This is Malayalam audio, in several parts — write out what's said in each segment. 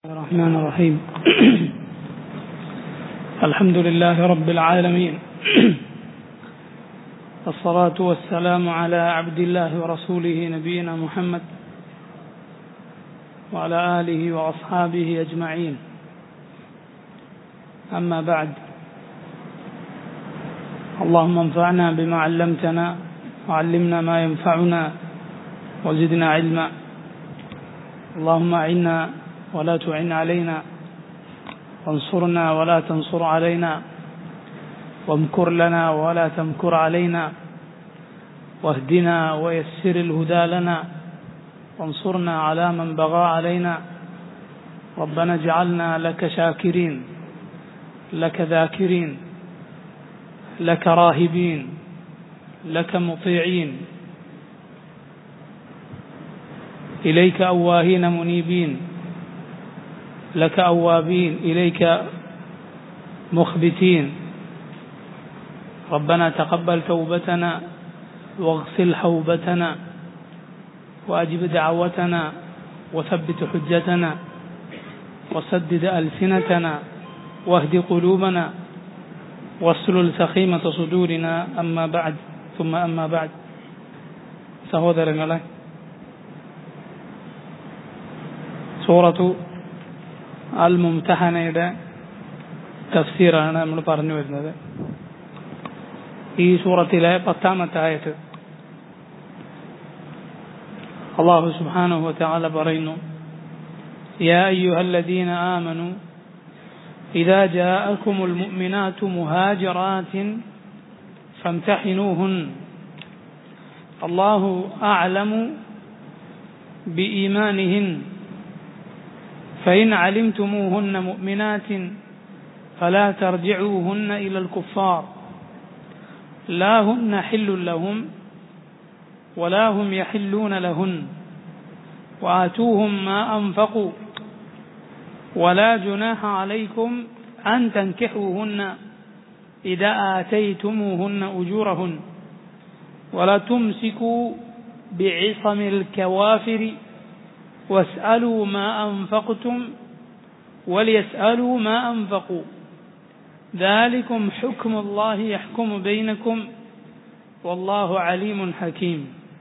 الرحمن الرحيم الحمد لله رب العالمين الصلاة والسلام على عبد الله ورسوله نبينا محمد وعلى آله وأصحابه أجمعين أما بعد اللهم انفعنا بما علمتنا وعلمنا ما ينفعنا وزدنا علما اللهم أعنا ولا تعن علينا وانصرنا ولا تنصر علينا وامكر لنا ولا تمكر علينا واهدنا ويسر الهدى لنا وانصرنا على من بغى علينا ربنا اجعلنا لك شاكرين لك ذاكرين لك راهبين لك مطيعين إليك أواهين منيبين لك أوابين إليك مخبتين ربنا تقبل توبتنا واغسل حوبتنا وأجب دعوتنا وثبت حجتنا وسدد ألسنتنا واهد قلوبنا واسلل سخيمة صدورنا أما بعد ثم أما بعد സഹോദരങ്ങളെ സൂറത്തു അൽ മുംതഹനയുടെ തഫ്സീറാണ് നമ്മൾ പറഞ്ഞു വരുന്നത് ഈ സൂറത്തിലെ പത്താമത്തെ ആയത്ത് അള്ളാഹു സുബ്ഹാനഹു വതആല പറയുന്നു يا أيها الذين آمنوا إذا جاءكم المؤمنات مهاجرات فامتحنوهن الله أعلم بإيمانهن فإن علمتموهن مؤمنات فلا ترجعوهن إلى الكفار لا هن حل لهم ولا هم يحلون لهن وآتوهم ما أنفقوا ولا جناح عليكم أن تنكحوهن إذا آتيتموهن أجورهن ولا تمسكوا بعصم الكوافر واسألوا ما أنفقتم وليسألوا ما أنفقوا ذلكم حكم الله يحكم بينكم والله عليم حكيم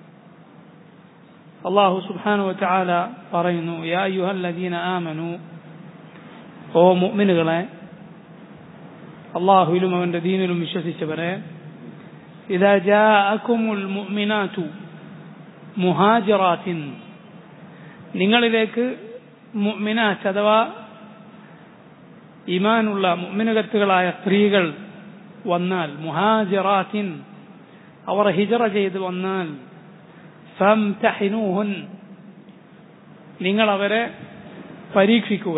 الله سبحانه وتعالى പറയുന്നു يا أيها الذين آمنوا ഓ മുഅ്മിനുകളെ അള്ളാഹുവിലും അവന്റെ ദീനിലും വിശ്വസിച്ചവരെ إذا جاءكم المؤمنات مهاجرات നിങ്ങളിലേക്ക് മുഅ്മിനാത്ത് അഥവാ ഇമാനുള്ള മുഅ്മിനുകത്തുകളായ സ്ത്രീകൾ വന്നാൽ മുഹാജിറാത്തിൻ അവർ ഹിജറ ചെയ്ത് വന്നാൽ ഫംതഹിനൂഹുൻ നിങ്ങൾ അവരെ പരീക്ഷിക്കുക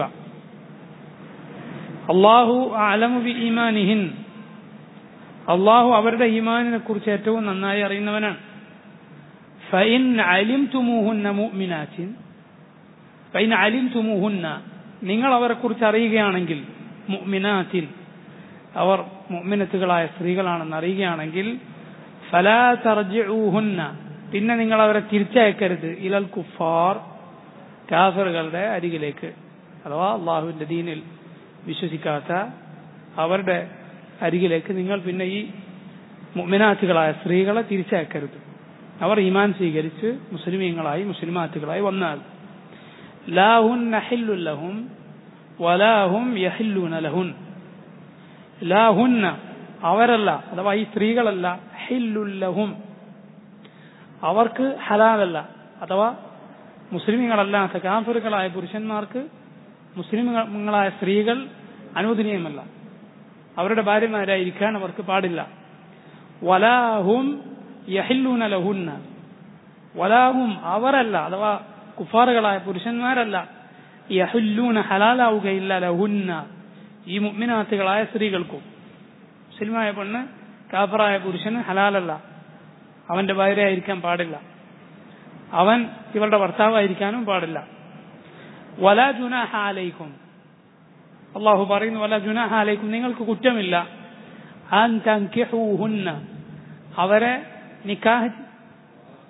അള്ളാഹു അലമു ബി ഈമാനിഹിൻ അള്ളാഹു അവരുടെ ഈമാനിനെ കുറിച്ച് ഏറ്റവും നന്നായി അറിയുന്നവനാണ് ഫൈൻ അലിംതുമൂഹുന്ന മുഅ്മിനാത്തിൻ ഫൈൻ അലിംതുമൂഹുന്ന നിങ്ങൾ അവരെ കുറിച്ച് അറിയുകയാണെങ്കിൽ മുഅ്മിനാത്തിൻ അവർ മുഅ്മിനത്തുകളായ സ്ത്രീകളാണെന്ന് അറിയുകയാണെങ്കിൽ ഫലാ തർജിഊഹുന്ന പിന്നെ നിങ്ങൾ അവരെ തിരിച്ചയക്കരുത് ഇലൽ കുഫാർ കാഫറുകളുടെ അരികിലേക്ക് അഥവാ അള്ളാഹുവിന്റെ ദീനിൽ വിശ്വസിക്കാത്ത അവരുടെ അരികിലേക്ക് നിങ്ങൾ പിന്നെ ഈ മുഅ്മിനാത്തുകളായ സ്ത്രീകളെ തിരിച്ചയക്കരുത് അവർ ഈമാൻ സ്വീകരിച്ച് മുസ്ലിമീങ്ങളായി മുസ്ലിമാത്തുകളായി വന്നാൽ ലാഹുൻ ലഹും വലാഹും യഹില്ലൂന ലഹുൻ ലാഹുന്ന അവരല്ല അഥവാ ഈ സ്ത്രീകളല്ല ഹില്ലുല്ലഹും അവർക്ക് ഹലാലല്ല അഥവാ മുസ്ലിമുകളല്ലാത്ത കാഫറുകളായ പുരുഷന്മാർക്ക് മുസ്ലിമുകളായ സ്ത്രീകൾ അനുവദനീയമല്ല അവരുടെ ഭാര്യമാരായിരിക്കാൻ അവർക്ക് പാടില്ല വലാഹും യഹില്ലൂന ലഹുന്ന വലാഹും അവരല്ല അഥവാ കുഫാറുകളായ പുരുഷന്മാരല്ല യഹുല്ലൂന ഹലാലാവുകയില്ല ലഹുന്ന ഈ മുഗ്മിനാത്തുകളായ സ്ത്രീകൾക്കും മുസ്ലിമായ പെണ്ണ് കാഫറായ പുരുഷന് ഹലാലല്ല അവന്റെ ഭാര്യയായിരിക്കാൻ പാടില്ല അവൻ ഇവളുടെ ഭർത്താവായിരിക്കാനും പാടില്ല വല ജുനാഹ അലൈക്കും അള്ളാഹു പറയുന്നു വല ജുനാഹ അലൈക്കും നിങ്ങൾക്ക് കുറ്റമില്ല അൻ തൻകിഹൂഹുന്ന അവരെ നിക്കാഹ്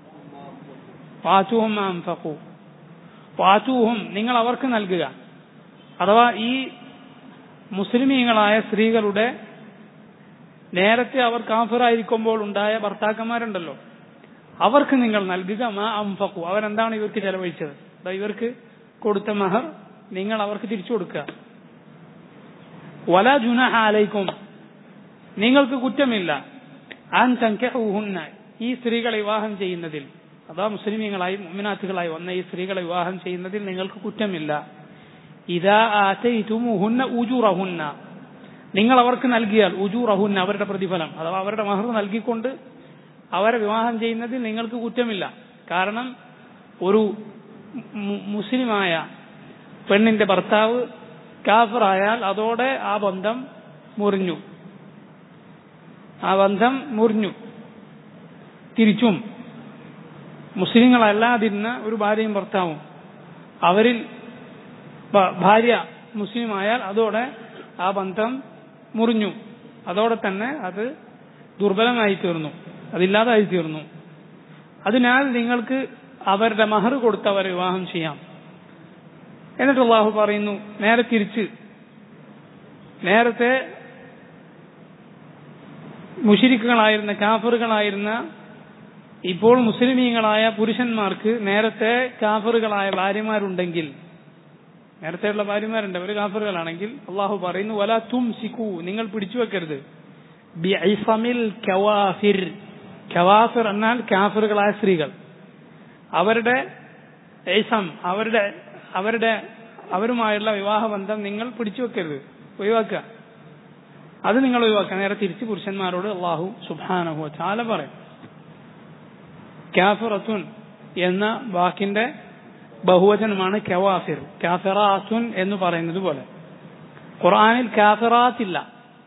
വാറ്റുഹും അൻഫഖു വാറ്റുഹും നിങ്ങൾ അവർക്ക് നൽകുക അഥവാ ഈ മുസ്ലിമീങ്ങളായ സ്ത്രീകളുടെ നേരത്തെ അവർ കാഫിറായിരിക്കുമ്പോൾ ഉണ്ടായ ഭർത്താക്കന്മാരുണ്ടല്ലോ അവർക്ക് നിങ്ങൾ നൽകുക മാ അംഫക്കു അവരെന്താണ് ഇവർക്ക് ചെലവഴിച്ചത് ദാ ഇവർക്ക് കൊടുത്ത മഹർ നിങ്ങൾ അവർക്ക് തിരിച്ചു കൊടുക്കുക വല ജുനഹ അലൈക്കും നിങ്ങൾക്ക് കുറ്റമില്ല ആൻ സംഖ്യഹുന്ന ഈ സ്ത്രീകളെ വിവാഹം ചെയ്യുന്നതിൽ അഥവാ മുസ്ലിമീങ്ങളായി മുമിനാത്തുകളായി വന്ന ഈ സ്ത്രീകളെ വിവാഹം ചെയ്യുന്നതിൽ നിങ്ങൾക്ക് കുറ്റമില്ല ഇതാ ആറ്റയിറ്റുമുഹുന്ന ഉജുറഹുന്ന നിങ്ങൾ അവർക്ക് നൽകിയാൽ ഉജൂറഹുന്ന അവരുടെ പ്രതിഫലം അഥവാ അവരുടെ മഹർ നൽകിക്കൊണ്ട് അവരെ വിവാഹം ചെയ്യുന്നതിൽ നിങ്ങൾക്ക് കുറ്റമില്ല കാരണം ഒരു മു- മുസ്ലിമായ പെണ്ണിന്റെ ഭർത്താവ് കാഫറായാൽ അതോടെ ആ ബന്ധം മുറിഞ്ഞു ആ ബന്ധം മുറിഞ്ഞു തിരിച്ചും മുസ്ലിങ്ങളല്ലാതിരുന്ന ഒരു ഭാര്യയും ഭർത്താവും അവരിൽ ഭ- ഭാര്യ മുസ്ലിമായാൽ അതോടെ ആ ബന്ധം മുറിഞ്ഞു അതോടെ തന്നെ അത് ദുർബലമായി തീർന്നു അതില്ലാതായി തീർന്നു അതിനാൽ നിങ്ങൾക്ക് അവരുടെ മഹർ കൊടുത്ത് അവരെ വിവാഹം ചെയ്യാം എന്നിട്ട് അള്ളാഹു പറയുന്നു നേരെ തിരിച്ച് നേരത്തെ മുഷിരിക്കുകളായിരുന്ന കാഫറുകളായിരുന്ന ഇപ്പോൾ മുസ്ലിമീങ്ങളായ പുരുഷന്മാർക്ക് നേരത്തെ കാഫറുകളായ ഭാര്യമാരുണ്ടെങ്കിൽ നേരത്തെയുള്ള ഭാര്യമാരുണ്ട് അവർ കാഫറുകളാണെങ്കിൽ അള്ളാഹു പറയുന്നു വല തും സിക്കു നിങ്ങൾ പിടിച്ചു വെക്കരുത് ബിഐസമിൽ കവാഫിർ കവാഫിർ എന്നാൽ കാഫറുകളായ സ്ത്രീകൾ അവരുടെ ഐസം അവരുടെ അവരുടെ അവരുമായുള്ള വിവാഹബന്ധം നിങ്ങൾ പിടിച്ചു വെക്കരുത് ഒഴിവാക്കുക അത് നിങ്ങൾ ഒഴിവാക്കുക നേരെ തിരിച്ച് പുരുഷന്മാരോട് അള്ളാഹു സുബാനഹു ചാല പറയും കാഫിറത്തുൻ എന്ന വാക്കിന്റെ ബഹുവചനമാണ് കവാഫിർ കാഫിറാത്തുൻ എന്ന് പറയുന്നത് പോലെ ഖുർആനിൽ കാഫിറാത്ത് ഇല്ല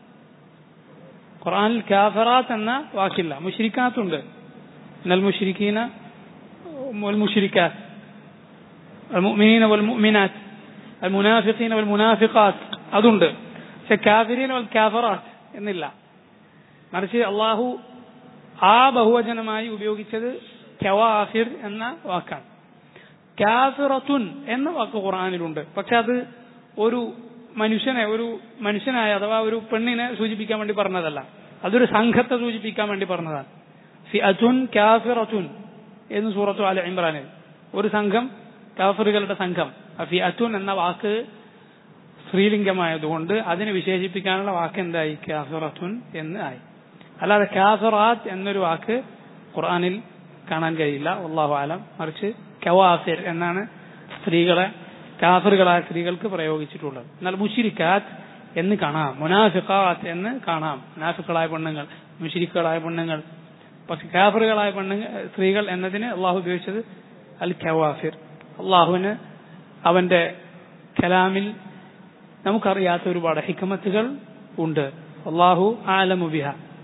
ഖുർആനിൽ കാഫിറാത്ത് എന്ന വാക്കില്ല മുഷിരിക്കാത്തുണ്ട് എന്നാൽ മുഷിരിക്കീന والمشركات المؤمنين والمؤمنات المنافقين والمنافقات അതുണ്ട് പക്ഷെ കാഫിരീൻ വൽ കാഫറാത്ത് എന്നില്ല മറിച്ച് അള്ളാഹു ആ ബഹുവചനമായി ഉപയോഗിച്ചത് കവാഫിർ എന്ന വാക്കാണ് കാഫിറത്തുൻ എന്ന വാക്ക് ഖുർആനിലുണ്ട് പക്ഷെ അത് ഒരു മനുഷ്യനെ ഒരു മനുഷ്യനായ അഥവാ ഒരു പെണ്ണിനെ സൂചിപ്പിക്കാൻ വേണ്ടി പറഞ്ഞതല്ല അതൊരു സംഘത്തെ സൂചിപ്പിക്കാൻ വേണ്ടി പറഞ്ഞതാണ് ഫിഅത്തുൻ കാഫിറത്തുൻ എന്ന് സൂറത്തു അല ഇമ്രാനിൽ ഒരു സംഘം കാഫറുകളുടെ സംഘം ഫിഅത്തുൻ എന്ന വാക്ക് സ്ത്രീലിംഗമായതുകൊണ്ട് അതിനെ വിശേഷിപ്പിക്കാനുള്ള വാക്ക് എന്തായി കാഫിറത്തുൻ എന്ന് ആയി അല്ലാതെ കാഫിറാത്ത് എന്നൊരു വാക്ക് ഖുർആനിൽ കാണാൻ കഴിയില്ല അള്ളാഹു ആലം മറിച്ച് കവാഫിർ എന്നാണ് സ്ത്രീകളെ കാഫറുകളായ സ്ത്രീകൾക്ക് പ്രയോഗിച്ചിട്ടുള്ളത് എന്നാൽ മുഷിരിക്കാത്ത് എന്ന് കാണാം മുനാഫിഖാത്ത് എന്ന് കാണാം മുനാഫിക്കളായ പെണ്ണുങ്ങൾ മുഷിരിക്കുകളായ പെണ്ണുങ്ങൾ പക്ഷെ കാഫറുകളായ പെണ്ണുങ്ങൾ സ്ത്രീകൾ എന്നതിന് അള്ളാഹു ഉപയോഗിച്ചത് അൽ കവാഫിർ അള്ളാഹുവിന് അവന്റെ കലാമിൽ നമുക്കറിയാത്ത ഒരുപാട് ഹിക്കമത്തുകൾ ഉണ്ട് അള്ളാഹു ആലമുബിഹ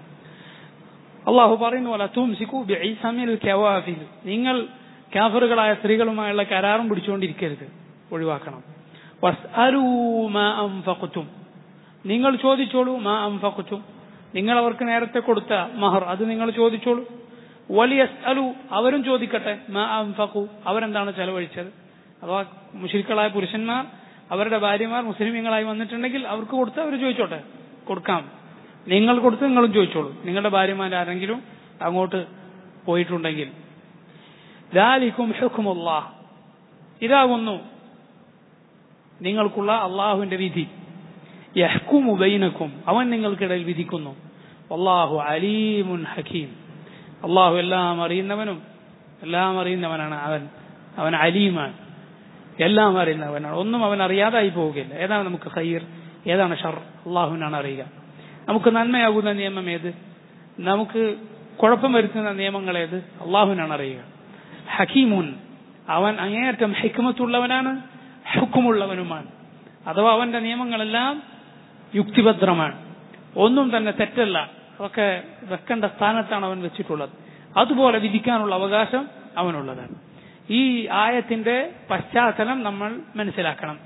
അള്ളാഹു പറയുന്നു പോലെ തുംസിക്കു ബിഇസമിൽ കവാഫിൽ നിങ്ങൾ കാഫറുകളായ സ്ത്രീകളുമായുള്ള കരാറും പിടിച്ചുകൊണ്ടിരിക്കരുത് ഒഴിവാക്കണം വസ്അലൂ മാ അൻഫഖ്തും നിങ്ങൾ ചോദിച്ചോളൂ മാ അൻഫഖ്തും നിങ്ങൾ അവർക്ക് നേരത്തെ കൊടുത്ത മഹർ അത് നിങ്ങൾ ചോദിച്ചോളൂ വലിയസ്അലു അവരും ചോദിക്കട്ടെ മാ അൻഫഖു അവരെന്താണ് ചെലവഴിച്ചത് അഥവാ മുഷിരിക്കളായ പുരുഷന്മാർ അവരുടെ ഭാര്യമാർ മുസ്ലിമീങ്ങളായി വന്നിട്ടുണ്ടെങ്കിൽ അവർക്ക് കൊടുത്ത് അവർ ചോദിച്ചോട്ടെ കൊടുക്കാം നിങ്ങൾ കൊടുത്ത് നിങ്ങളും ചോദിച്ചോളൂ നിങ്ങളുടെ ഭാര്യമാർ ആരെങ്കിലും അങ്ങോട്ട് പോയിട്ടുണ്ടെങ്കിൽ ദാലിക്കും ഹുക്കുമുല്ലാഹ് ഇതാകുന്നു നിങ്ങൾക്കുള്ള അള്ളാഹുവിന്റെ വിധി യഹ്കുമു ബൈനക്കും അവൻ നിങ്ങൾക്കിടയിൽ വിധിക്കുന്നു അള്ളാഹു അലീമുൻ ഹക്കീം അള്ളാഹു എല്ലാം അറിയുന്നവനും എല്ലാം അറിയുന്നവനാണ് അവൻ അവൻ അലീമാണ് എല്ലാം അറിയുന്നവനാണ് ഒന്നും അവൻ അറിയാതായി പോവുകയില്ല ഏതാണ് നമുക്ക് ഖൈർ ഏതാണ് ഷർ അള്ളാഹുവിനാണ് അറിയുക നമുക്ക് നന്മയാകുന്ന നിയമം ഏത് നമുക്ക് കുഴപ്പം വരുത്തുന്ന നിയമങ്ങൾ ഏത് അള്ളാഹുവിനാണ് അറിയുക ഹക്കീമുൻ അവൻ അങ്ങേയറ്റം ഹിക്മത്തുള്ളവനാണ് ഹുക്കുമുള്ളവനുമാണ് അഥവാ അവന്റെ നിയമങ്ങളെല്ലാം യുക്തിഭദ്രമാണ് ഒന്നും തന്നെ തെറ്റല്ല അതൊക്കെ വെക്കേണ്ട സ്ഥാനത്താണ് അവൻ വെച്ചിട്ടുള്ളത് അതുപോലെ വിധിക്കാനുള്ള അവകാശം അവനുള്ളതാണ് ഈ ആയത്തിന്റെ പശ്ചാത്തലം നമ്മൾ മനസ്സിലാക്കണം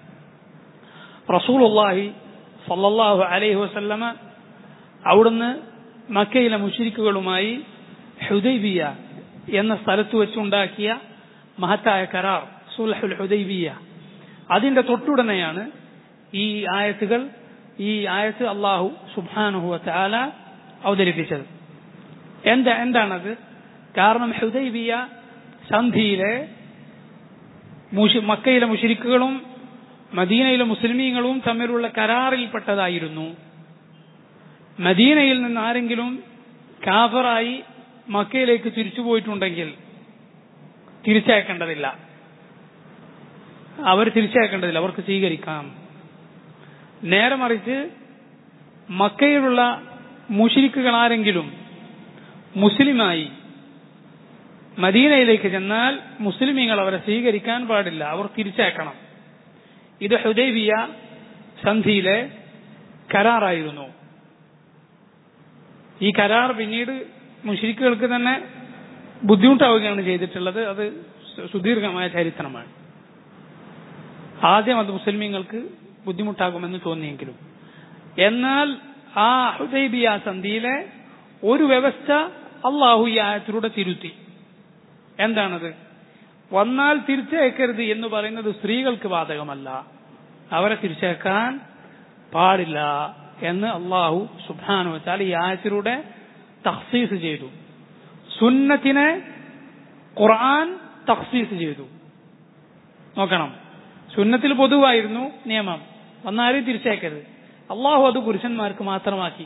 റസൂലുള്ളാഹി സല്ലല്ലാഹു അലൈഹി വസല്ലമ അവിടുന്ന് മക്കയിലെ മുഷിരിക്കുകളുമായി ഹുദൈബിയ എന്ന സ്ഥലത്ത് വെച്ചുണ്ടാക്കിയ മഹത്തായ കരാർ സുൽഹുൽ ഹുദൈബിയ അതിന്റെ തൊട്ടുടനെയാണ് ഈ ആയത്തുകൾ ഈ ആയത്ത് അള്ളാഹു സുബാനുഹുവ ചാല അവതരിപ്പിച്ചത് എന്താ എന്താണത് കാരണം ഹുദൈബിയ സന്ധിയിലെ മുഷി മക്കയിലെ മുഷിരിക്കുകളും മദീനയിലെ മുസ്ലിമീങ്ങളും തമ്മിലുള്ള കരാറിൽപ്പെട്ടതായിരുന്നു മദീനയിൽ നിന്ന് ആരെങ്കിലും കാഫറായി മക്കയിലേക്ക് തിരിച്ചു പോയിട്ടുണ്ടെങ്കിൽ തിരിച്ചയക്കേണ്ടതില്ല അവർ തിരിച്ചയക്കേണ്ടതില്ല അവർക്ക് സ്വീകരിക്കാം നേരെ മറിച്ച് മക്കയിലുള്ള മുഷിരിക്കുകൾ ആരെങ്കിലും മുസ്ലിമായി മദീനയിലേക്ക് ചെന്നാൽ മുസ്ലിമീങ്ങൾ അവരെ സ്വീകരിക്കാൻ പാടില്ല അവർ തിരിച്ചയക്കണം ഇത് ഹുദൈബിയ സന്ധിയിലെ കരാറായിരുന്നു ഈ കരാർ പിന്നീട് മുഷിരിക്കുകൾക്ക് തന്നെ ബുദ്ധിമുട്ടാവുകയാണ് ചെയ്തിട്ടുള്ളത് അത് സുദീർഘമായ ചരിത്രമാണ് ആദ്യം അത് മുസ്ലിമീങ്ങൾക്ക് ബുദ്ധിമുട്ടാകുമെന്ന് തോന്നിയെങ്കിലും എന്നാൽ ആ ഹുദൈബിയ സന്ധിയിലെ ഒരു വ്യവസ്ഥ അള്ളാഹു ഈ ആയത്തിലൂടെ തിരുത്തി എന്താണത് വന്നാൽ തിരിച്ചയക്കരുത് എന്ന് പറയുന്നത് സ്ത്രീകൾക്ക് ബാധകമല്ല അവരെ തിരിച്ചയക്കാൻ പാടില്ല എന്ന് അള്ളാഹു സുബാനു വെച്ചാൽ ഈ ആയത്തിലൂടെ തഖ്സീസ് ചെയ്തു സുന്നത്തിനെ ഖുർആൻ തഖ്സീസ് ചെയ്തു നോക്കണം സുന്നത്തിൽ പൊതുവായിരുന്നു നിയമം വന്നാലും തിരിച്ചയക്കരുത് അള്ളാഹു അത് പുരുഷന്മാർക്ക് മാത്രമാക്കി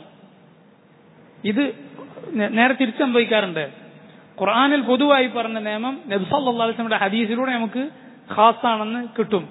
ഇത് നേരെ തിരിച്ചു സംഭവിക്കാറുണ്ട് ഖുർആാനിൽ പൊതുവായി പറഞ്ഞ നിയമം നബ്സല്ലാസ്ലമിയുടെ ഹദീസിലൂടെ നമുക്ക് ഖാസാണെന്ന് കിട്ടും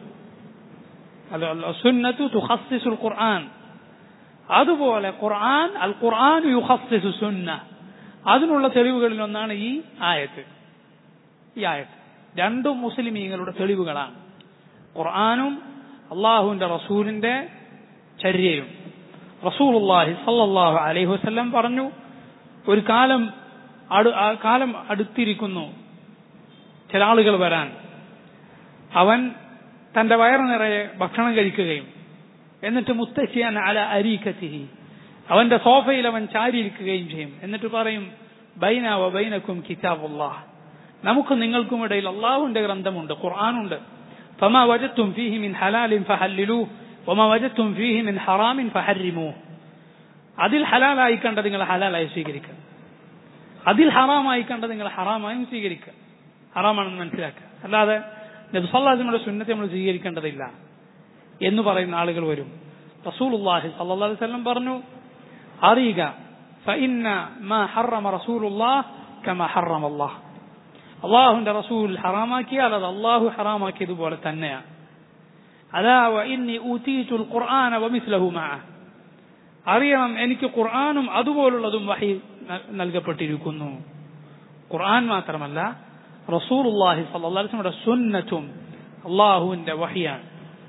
സുന്നത്തു തുഹസ്സിസുൽ ഖുർആൻ അതുപോലെ ഖുർആൻ അൽ ഖുർആൻ യുഹസ്സിസു സുന്ന അതിനുള്ള തെളിവുകളിൽ ഒന്നാണ് ഈ ആയത്ത് ഈ ആയത്ത് രണ്ടും മുസ്ലിമീങ്ങളുടെ തെളിവുകളാണ് ഖുർആാനും അള്ളാഹുവിന്റെ റസൂലിന്റെ ചര്യയും റസൂലുള്ളാഹി സല്ലല്ലാഹു അലൈഹി വസല്ലം പറഞ്ഞു ഒരു കാലം അടു ആ കാലം അടുത്തിരിക്കുന്നു ചില ആളുകൾ വരാൻ അവൻ തന്റെ വയറ് നിറയെ ഭക്ഷണം കഴിക്കുകയും എന്നിട്ട് മുത്തശ്ശിയാൻ അല അരീക്കത്തിഹി അവന്റെ സോഫയിൽ അവൻ ചാരിയിരിക്കുകയും ചെയ്യും എന്നിട്ട് പറയും ബൈന വ ബൈനക്കും കിതാബുല്ലാഹ് നമുക്ക് നിങ്ങൾക്കും ഇടയിൽ അള്ളാഹുവിന്റെ ഗ്രന്ഥമുണ്ട് ഖുർആാനുണ്ട് ഫമാ വജത്തും ഫീഹി മിൻ ഹലാലിൻ ഫഹല്ലിലൂ വമാ വജത്തും ഫീഹി മിൻ ഹറാമിൻ ഫഹരിമൂ അതിൽ ഹലാലായി കണ്ട നിങ്ങൾ ഹലാലായി സ്വീകരിക്കുക അതിൽ ഹറാമായി കണ്ട നിങ്ങൾ ഹറാമായും സ്വീകരിക്കുക ഹറാമാണെന്ന് മനസ്സിലാക്കുക അല്ലാതെ നബ്സല്ലാസിന്റെ സുന്നത്തെ നമ്മൾ സ്വീകരിക്കേണ്ടതില്ല എന്ന് പറയുന്ന ആളുകൾ വരും റസൂലുള്ളാഹി സല്ലല്ലാഹു അലൈഹി വസല്ലം പറഞ്ഞു അറിയുക فإن ما حرم رسول الله كما حرم الله അള്ളാഹുന്റെ റസൂൽ ഹറാമാക്കിയാൽ അത് അള്ളാഹു ഹറാമാക്കിയതുപോലെ തന്നെയാണ് അതാ ഇന്നി ഊതീതുൽ ഖുർആന വമിസ്ലഹു മഅ അറിയണം എനിക്ക് ഖുർആനും അതുപോലുള്ളതും വഹി നൽകപ്പെട്ടിരിക്കുന്നു ഖുർആൻ മാത്രമല്ല റസൂലുള്ളാഹി സ്വല്ലല്ലാഹു അലൈഹി വസല്ലമയുടെ സുന്നത്തും അള്ളാഹുവിന്റെ വഹിയാണ്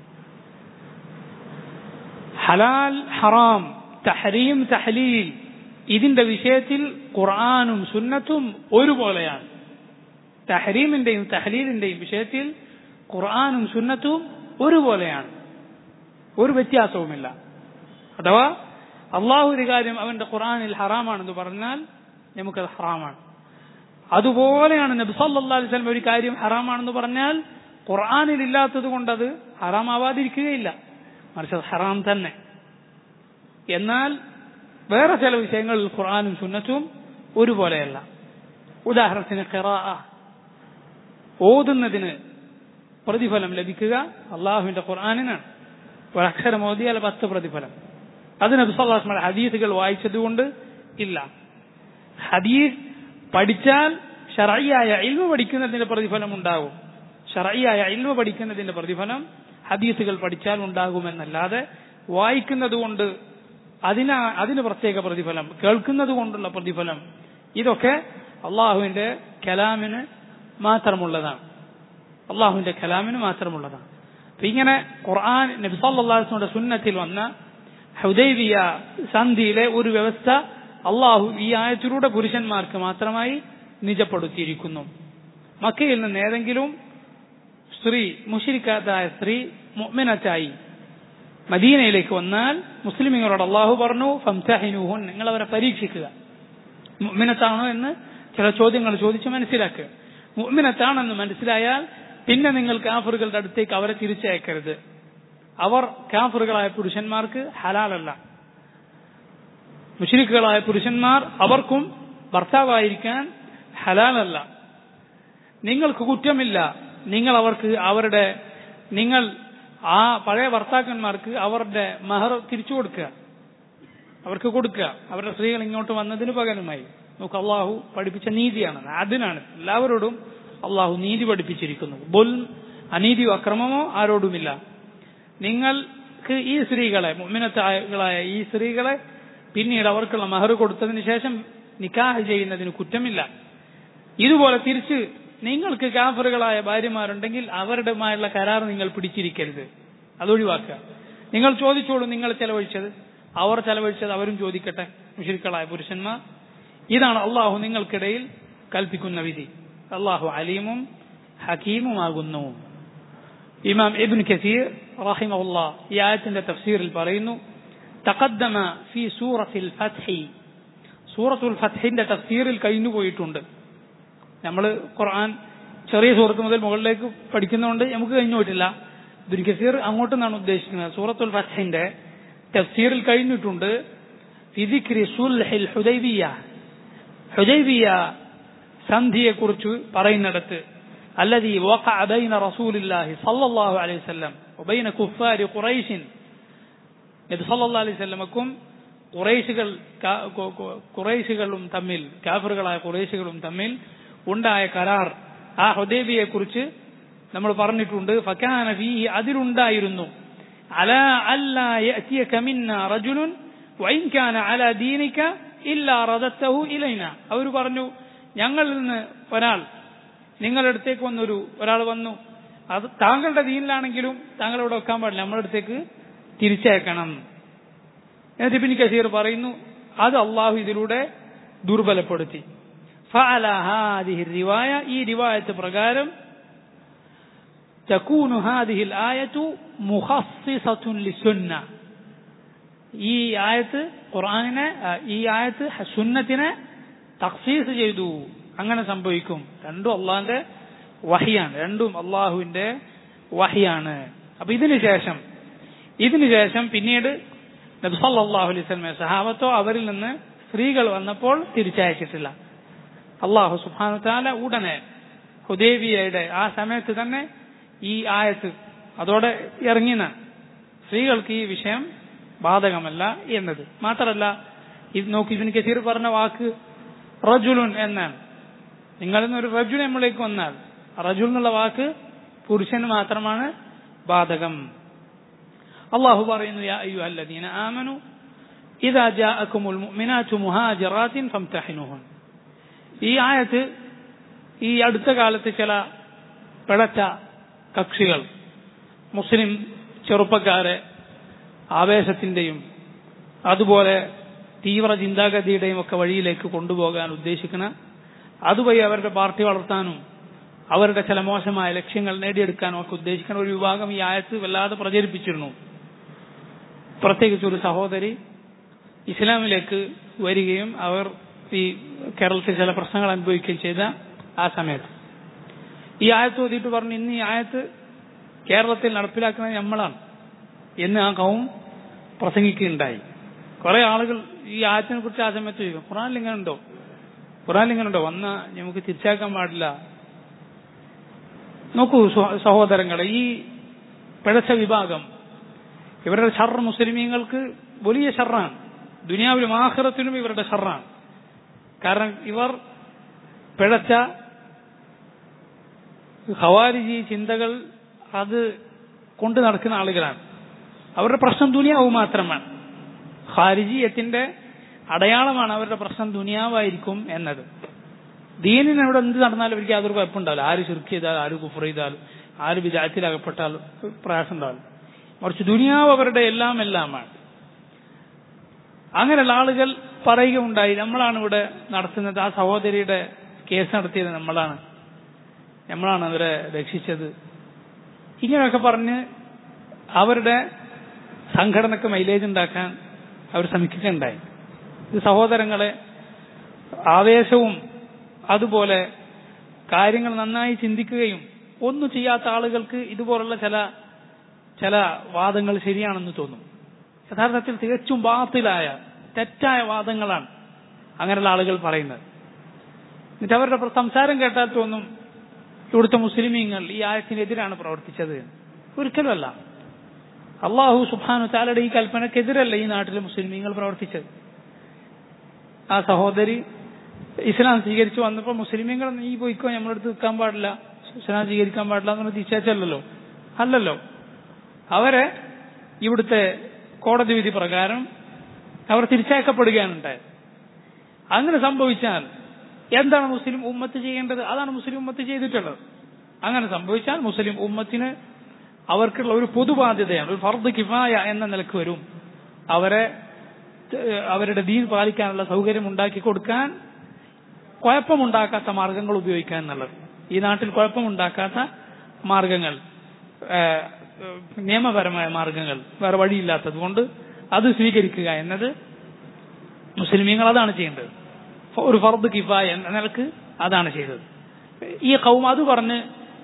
ഹലാൽ ഹറാം തഹരീം തഹലീൽ ഇതിന്റെ വിഷയത്തിൽ ഖുർആാനും സുന്നത്തും ഒരുപോലെയാണ് തഹരീമിന്റെയും തഹലീലിന്റെയും വിഷയത്തിൽ ഖുർആാനും സുന്നത്തും ഒരുപോലെയാണ് ഒരു വ്യത്യാസവുമില്ല അഥവാ അള്ളാഹു ഒരു കാര്യം അവന്റെ ഖുർആാനിൽ ഹറാമാണെന്ന് പറഞ്ഞാൽ നമുക്കത് ഹറാമാണ് അതുപോലെയാണ് നബി സല്ലല്ലാഹു അലൈഹി വസല്ലം ഒരു കാര്യം ഹറാമാണെന്ന് പറഞ്ഞാൽ ഖുർആാനിൽ ഇല്ലാത്തത് കൊണ്ട് അത് ഹറാമാവാതിരിക്കുകയില്ല മറിച്ച് അത് ഹറാം തന്നെ എന്നാൽ വേറെ ചില വിഷയങ്ങളിൽ ഖുർആാനും സുന്നത്തും ഒരുപോലെയല്ല ഉദാഹരണത്തിന് ഖിറാ ഓതുന്നതിന് പ്രതിഫലം ലഭിക്കുക അള്ളാഹുവിന്റെ ഖുർആാനിനാണ് ഒരക്ഷരം ഓതിയാൽ പത്ത് പ്രതിഫലം അത് നബ്സല്ലാസ്മയുടെ ഹദീസുകൾ വായിച്ചതുകൊണ്ട് ഇല്ല ഹദീസ് പഠിച്ചാൽ ഷറയ്യായ ഇൽമ പഠിക്കുന്നതിന്റെ പ്രതിഫലം ഉണ്ടാകും ഷറയ്യായ ഇൽമ പഠിക്കുന്നതിന്റെ പ്രതിഫലം ഹദീസുകൾ പഠിച്ചാൽ ഉണ്ടാകുമെന്നല്ലാതെ വായിക്കുന്നത് കൊണ്ട് അതിന് അതിന് പ്രത്യേക പ്രതിഫലം കേൾക്കുന്നത് കൊണ്ടുള്ള പ്രതിഫലം ഇതൊക്കെ അള്ളാഹുവിന്റെ കലാമിന് മാത്രമുള്ളതാണ് അള്ളാഹുവിന്റെ കലാമിന് മാത്രമുള്ളതാണ് അപ്പൊ ഇങ്ങനെ ഖുർആൻ നബിസല്ലാസ്മുടെ സുന്നത്തിൽ വന്ന ഹുദൈബിയ സന്ധിയിലെ ഒരു വ്യവസ്ഥ അള്ളാഹു ഈ ആയത്തിലൂടെ പുരുഷന്മാർക്ക് മാത്രമായി നിജപ്പെടുത്തിയിരിക്കുന്നു മക്കയിൽ നിന്ന് ഏതെങ്കിലും സ്ത്രീ മുഷിരിക്കാത്തായ സ്ത്രീ മുഅ്മിനത്തായി മദീനയിലേക്ക് വന്നാൽ മുസ്ലിമുകളോട് അള്ളാഹു പറഞ്ഞു ഫംസഹിനുഹുൻ നിങ്ങൾ അവരെ പരീക്ഷിക്കുക മുഅ്മിനത്താണോ എന്ന് ചില ചോദ്യങ്ങൾ ചോദിച്ച് മനസ്സിലാക്കുക മുഅ്മിനത്താണെന്ന് മനസ്സിലായാൽ പിന്നെ നിങ്ങൾ കാഫറുകളുടെ അടുത്തേക്ക് അവരെ തിരിച്ചയക്കരുത് അവർ കാഫറുകളായ പുരുഷന്മാർക്ക് ഹലാലല്ല മുഷിരിക്കുകളായ പുരുഷന്മാർ അവർക്കും ഭർത്താവായിരിക്കാൻ ഹലാലല്ല നിങ്ങൾക്ക് കുറ്റമില്ല നിങ്ങൾ അവർക്ക് അവരുടെ നിങ്ങൾ ആ പഴയ ഭർത്താക്കന്മാർക്ക് അവരുടെ മഹർ തിരിച്ചു കൊടുക്കുക അവർക്ക് കൊടുക്കുക അവരുടെ സ്ത്രീകൾ ഇങ്ങോട്ട് വന്നതിന് പകരമായി നമുക്ക് അള്ളാഹു പഠിപ്പിച്ച നീതിയാണ് അതിനാണ് എല്ലാവരോടും അള്ളാഹു നീതി പഠിപ്പിച്ചിരിക്കുന്നു ബുൽ അനീതിയോ അക്രമമോ ആരോടുമില്ല നിങ്ങൾക്ക് ഈ സ്ത്രീകളെ മുമ്മിനത്തായകളായ ഈ സ്ത്രീകളെ പിന്നീട് അവർക്കുള്ള മഹർ കൊടുത്തതിന് ശേഷം നിക്കാഹ് ചെയ്യുന്നതിന് കുറ്റമില്ല ഇതുപോലെ തിരിച്ച് നിങ്ങൾക്ക് കാഫറുകളായ ഭാര്യമാരുണ്ടെങ്കിൽ അവരുടെമായുള്ള കരാർ നിങ്ങൾ പിടിച്ചിരിക്കരുത് അതൊഴിവാക്കുക നിങ്ങൾ ചോദിച്ചോളൂ നിങ്ങൾ ചെലവഴിച്ചത് അവർ ചെലവഴിച്ചത് അവരും ചോദിക്കട്ടെ മുഷിരിക്കളായ പുരുഷന്മാർ ഇതാണ് അള്ളാഹു നിങ്ങൾക്കിടയിൽ കൽപ്പിക്കുന്ന വിധി അള്ളാഹു അലീമും ഹക്കീമുമാകുന്നു ഇമാം ഇബ്ൻ കസീർ റഹിമഹുല്ല ഈ ആയത്തിന്റെ തഫ്സീറിൽ പറയുന്നു തഖദ്ദമ ഫി സൂറത്തിൽ ഫത്ഹി സൂറത്തുൽ ഫത്ഹിന്റെ തഫ്സീറിൽ കഴിഞ്ഞു പോയിട്ടുണ്ട് നമ്മൾ ഖുർആൻ ചെറിയ സൂറത്ത് മുതൽ മുകളിലേക്ക് പഠിക്കുന്നതുകൊണ്ട് നമുക്ക് കഴിഞ്ഞു പോയിട്ടില്ല ഇബ്ൻ കസീർ അങ്ങോട്ടെന്നാണ് ഉദ്ദേശിക്കുന്നത് സൂറത്തുൽ ഫത്ഹിന്റെ തഫ്സീറിൽ കഴിഞ്ഞിട്ടുണ്ട് ഫിദിക്രി സുൽഹിൽ ഹുദൈബിയ ഹുദൈബിയ സന്ധിയെക്കുറിച്ച് പറയുന്നിടത്ത് الذي وقع بين رسول الله صلى الله عليه وسلم وبين كفار قريش നബി സല്ലല്ലാഹു അലൈഹി വസല്ലമക്കും ഖുറൈശികൾ ഖുറൈശികളും തമ്മിൽ കാഫറുകളായ ഖുറൈശികളും തമ്മിൽ ഉണ്ടായ കരാർ ആ ഹുദൈബിയെ കുറിച്ച് നമ്മൾ പറഞ്ഞിട്ടുണ്ട് ഫക്കാന ഫീഹി അതിലുണ്ടായിരുന്നു അലാ അല്ലാ യഅതിയക മിന്ന റജുലുൻ വഇൻ കാന അലാ ദീനിക ഇല്ലാ റദത്തഹു ഇലൈന അവർ പറഞ്ഞു ഞങ്ങളിൽ നിന്ന് ഒരാൾ നിങ്ങളുടെ അടുത്തേക്ക് വന്നൊരു ഒരാൾ വന്നു അത് താങ്കളുടെ ദീനിലാണെങ്കിലും താങ്കൾ ഇവിടെ വെക്കാൻ പാടില്ല നമ്മുടെ അടുത്തേക്ക് തിരിച്ചയക്കണം എന്നിട്ട് ഇബിൻ കസീർ പറയുന്നു അത് അള്ളാഹു ഇതിലൂടെ ദുർബലപ്പെടുത്തി റിവായ ഈ റിവായത്ത് പ്രകാരം تكون هذه الآية مخصصة للسنة ഈ ആയത്ത് ഖുർആാനിനെ ഈ ആയത്ത് സുന്നത്തിനെ തക്സീസ് ചെയ്തു അങ്ങനെ സംഭവിക്കും രണ്ടും അള്ളാഹിന്റെ വഹിയാണ് രണ്ടും അള്ളാഹുവിന്റെ വഹിയാണ് അപ്പൊ ഇതിനു ശേഷം ഇതിനു ശേഷം പിന്നീട് നബ്സല്ലാഹു അലൈഹി സ്വലമെ സഹാബത്തോ അവരിൽ നിന്ന് സ്ത്രീകൾ വന്നപ്പോൾ തിരിച്ചയച്ചിട്ടില്ല അള്ളാഹു സുബാനു താല ഉടനെ ഹുദേവിയയുടെ ആ സമയത്ത് തന്നെ ഈ ആയത്ത് അതോടെ ഇറങ്ങിന സ്ത്രീകൾക്ക് ഈ വിഷയം ബാധകമല്ല എന്നത് മാത്രമല്ല ഇത് നോക്കി ഇതിന് കസീർ പറഞ്ഞ വാക്ക് റജുലുൻ എന്നാണ് നിങ്ങളിൽ നിന്ന് ഒരു റജുൽ നമ്മളിലേക്ക് വന്നാൽ റജുൽ എന്നുള്ള വാക്ക് പുരുഷന് മാത്രമാണ് ബാധകം അള്ളാഹു പറയുന്നു യാ അയ്യു അല്ലദീന ആമനു ഇതാ ജാഅക്കുമുൽ മുഅ്മിനാതു മുഹാജിറാത്തിൻ ഫംതഹിനുഹുൻ ഈ ആയത്ത് ഈ അടുത്ത കാലത്ത് ചില പിഴച്ച കക്ഷികൾ മുസ്ലിം ചെറുപ്പക്കാരെ ആവേശത്തിന്റെയും അതുപോലെ തീവ്ര ചിന്താഗതിയുടെയും ഒക്കെ വഴിയിലേക്ക് കൊണ്ടുപോകാൻ ഉദ്ദേശിക്കുന്ന അതുവഴി അവരുടെ പാർട്ടി വളർത്താനും അവരുടെ ചില മോശമായ ലക്ഷ്യങ്ങൾ നേടിയെടുക്കാനും ഒക്കെ ഉദ്ദേശിക്കുന്ന ഒരു വിഭാഗം ഈ ആയത്ത് വല്ലാതെ പ്രചരിപ്പിച്ചിരുന്നു പ്രത്യേകിച്ച് ഒരു സഹോദരി ഇസ്ലാമിലേക്ക് വരികയും അവർ ഈ കേരളത്തിൽ ചില പ്രശ്നങ്ങൾ അനുഭവിക്കുകയും ചെയ്ത ആ സമയത്ത് ഈ ആയത്ത് ഓതിയിട്ട് പറഞ്ഞു ഇന്ന് ഈ ആയത്ത് കേരളത്തിൽ നടപ്പിലാക്കുന്നത് നമ്മളാണ് എന്ന് ആ കവും പ്രസംഗിക്കുകയുണ്ടായി കുറെ ആളുകൾ ഈ ആയത്തിനെ കുറിച്ച് ആ സമയത്ത് ചോദിക്കും ഖുറാനിൽ ഇങ്ങനെ ഉണ്ടോ ഖുറാനിൽ ഇങ്ങനെ ഉണ്ടോ വന്ന നമുക്ക് തിരിച്ചാക്കാൻ പാടില്ല നോക്കൂ സഹോദരങ്ങളെ ഈ പിഴച്ച വിഭാഗം ഇവരുടെ ഷർ മുസ്ലിമീങ്ങൾക്ക് വലിയ ഷർറാണ് ദുനിയാവിലും ആഹ്റത്തിലും ഇവരുടെ ഷർറാണ് കാരണം ഇവർ പിഴച്ച ഹവാരിജി ചിന്തകൾ അത് കൊണ്ടു നടക്കുന്ന ആളുകളാണ് അവരുടെ പ്രശ്നം ദുനിയാവ് മാത്രമാണ് ഖാരിജിയത്തിന്റെ അടയാളമാണ് അവരുടെ പ്രശ്നം ദുനിയാവായിരിക്കും എന്നത് ദീനിന് അവിടെ എന്ത് നടന്നാലും അവർക്ക് യാതൊരു കുഴപ്പമുണ്ടാവില്ല ആര് ചുരുക്കി ചെയ്താലും ആര് കുഫർ ചെയ്താലും ആര് വിചാരത്തിലകപ്പെട്ടാലും പ്രയാസം ഉണ്ടാവില്ല മറിച്ച് ദുനിയാവ് അവരുടെ എല്ലാം എല്ലാമാണ് അങ്ങനെയുള്ള ആളുകൾ പറയുകയുണ്ടായി നമ്മളാണ് ഇവിടെ നടത്തുന്നത് ആ സഹോദരിയുടെ കേസ് നടത്തിയത് നമ്മളാണ് നമ്മളാണ് അവരെ രക്ഷിച്ചത് ഇങ്ങനെയൊക്കെ പറഞ്ഞ് അവരുടെ സംഘടനക്ക് മൈലേജ് ഉണ്ടാക്കാൻ അവർ ശ്രമിക്കുകയുണ്ടായി ഇത് സഹോദരങ്ങളെ ആവേശവും അതുപോലെ കാര്യങ്ങൾ നന്നായി ചിന്തിക്കുകയും ഒന്നും ചെയ്യാത്ത ആളുകൾക്ക് ഇതുപോലുള്ള ചില ചില വാദങ്ങൾ ശരിയാണെന്ന് തോന്നും യഥാർത്ഥത്തിൽ തികച്ചും ബാത്തിലായ തെറ്റായ വാദങ്ങളാണ് അങ്ങനെയുള്ള ആളുകൾ പറയുന്നത് എന്നിട്ട് അവരുടെ സംസാരം കേട്ടാൽ തോന്നും ഇവിടുത്തെ മുസ്ലിമീങ്ങൾ ഈ ആയത്തിനെതിരാണ് പ്രവർത്തിച്ചത് ഒരിക്കലുമല്ല അള്ളാഹു സുബാനു താലയുടെ ഈ കൽപ്പനക്കെതിരല്ല ഈ നാട്ടിലെ മുസ്ലിമീങ്ങൾ പ്രവർത്തിച്ചത് ആ സഹോദരി ഇസ്ലാം സ്വീകരിച്ചു വന്നപ്പോൾ മുസ്ലിമീങ്ങൾ നീ പോയിക്കോ നമ്മളടുത്ത് നിൽക്കാൻ പാടില്ല ഇസ്ലാം സ്വീകരിക്കാൻ പാടില്ല എന്നുള്ള തിരിച്ചല്ലോ അല്ലല്ലോ അവരെ ഇവിടുത്തെ കോടതി വിധി പ്രകാരം അവർ തിരിച്ചയക്കപ്പെടുകയാണ് ഉണ്ടായത് അങ്ങനെ സംഭവിച്ചാൽ എന്താണ് മുസ്ലിം ഉമ്മത്ത് ചെയ്യേണ്ടത് അതാണ് മുസ്ലിം ഉമ്മത്ത് ചെയ്തിട്ടുള്ളത് അങ്ങനെ സംഭവിച്ചാൽ മുസ്ലിം ഉമ്മത്തിന് അവർക്കുള്ള ഒരു പൊതുബാധ്യതയാണ് ഒരു ഫർദ് കിഫായ എന്ന നിലക്ക് വരും അവരെ അവരുടെ ദീൻ പാലിക്കാനുള്ള സൗകര്യം ഉണ്ടാക്കി കൊടുക്കാൻ കുഴപ്പമുണ്ടാക്കാത്ത മാർഗങ്ങൾ ഉപയോഗിക്കുക എന്നുള്ളത് ഈ നാട്ടിൽ കുഴപ്പമുണ്ടാക്കാത്ത മാർഗങ്ങൾ നിയമപരമായ മാർഗങ്ങൾ വേറെ വഴിയില്ലാത്തത് കൊണ്ട് അത് സ്വീകരിക്കുക എന്നത് മുസ്ലിമീങ്ങൾ അതാണ് ചെയ്യേണ്ടത് ഒരു ഫർദ് കിഫായ എന്ന നിലക്ക് അതാണ് ചെയ്തത് ഈ കൗം അത് പറഞ്ഞ്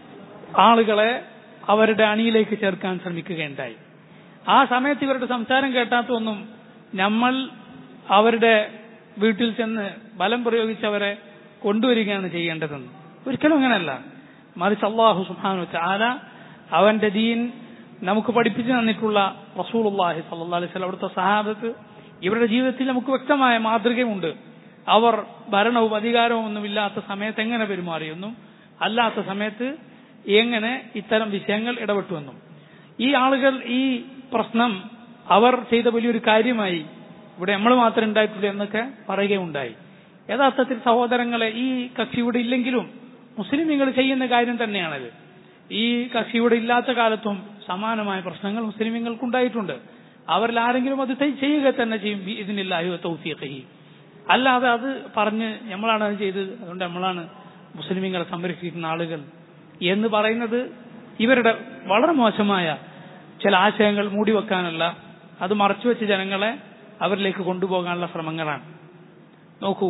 ആളുകളെ അവരുടെ അണിയിലേക്ക് ചേർക്കാൻ ശ്രമിക്കുകയുണ്ടായി ആ സമയത്ത് ഇവരുടെ സംസാരം കേട്ടാത്തൊന്നും നമ്മൾ അവരുടെ വീട്ടിൽ ചെന്ന് ബലം പ്രയോഗിച്ച് അവരെ കൊണ്ടുവരികയാണ് ചെയ്യേണ്ടതെന്ന് ഒരിക്കലും അങ്ങനെയല്ല മറിച്ച് അള്ളാഹു സുഹാനു ചാല അവന്റെ ദീൻ നമുക്ക് പഠിപ്പിച്ചു തന്നിട്ടുള്ള റസൂലുള്ളാഹി സല്ലല്ലാഹു അലൈഹി വസല്ലം അവിടുത്തെ സഹാബത്ത് ഇവരുടെ ജീവിതത്തിൽ നമുക്ക് വ്യക്തമായ മാതൃകയുണ്ട് അവർ ഭരണവും അധികാരവും ഒന്നുമില്ലാത്ത സമയത്ത് എങ്ങനെ പെരുമാറിയെന്നും അല്ലാത്ത സമയത്ത് എങ്ങനെ ഇത്തരം വിഷയങ്ങൾ ഇടപെട്ടുവെന്നും ഈ ആളുകൾ ഈ പ്രശ്നം അവർ ചെയ്ത വലിയൊരു കാര്യമായി ഇവിടെ നമ്മൾ മാത്രമേ ഉണ്ടായിട്ടുള്ളൂ എന്നൊക്കെ പറയുകയുണ്ടായി യഥാർത്ഥത്തിൽ സഹോദരങ്ങളെ ഈ കക്ഷി ഇവിടെ ഇല്ലെങ്കിലും മുസ്ലിമീങ്ങൾ ചെയ്യുന്ന കാര്യം തന്നെയാണത് ഈ കക്ഷി ഇവിടെ ഇല്ലാത്ത കാലത്തും സമാനമായ പ്രശ്നങ്ങൾ മുസ്ലിമീങ്ങൾക്കുണ്ടായിട്ടുണ്ട് അവരിൽ ആരെങ്കിലും അത് ചെയ്യുക തന്നെ ചെയ്യും ഇതിനില്ലാഹു തൗഫീഖി അല്ലാതെ അത് പറഞ്ഞ് നമ്മളാണ് അത് ചെയ്തത് അതുകൊണ്ട് നമ്മളാണ് മുസ്ലിമീങ്ങളെ സംരക്ഷിക്കുന്ന ആളുകൾ എന്ന് പറയുന്നത് ഇവരുടെ വളരെ മോശമായ ചില ആശയങ്ങൾ മൂടിവെക്കാനുള്ള അത് മറച്ചുവെച്ച് ജനങ്ങളെ അവരിലേക്ക് കൊണ്ടുപോകാനുള്ള ശ്രമങ്ങളാണ് നോക്കൂ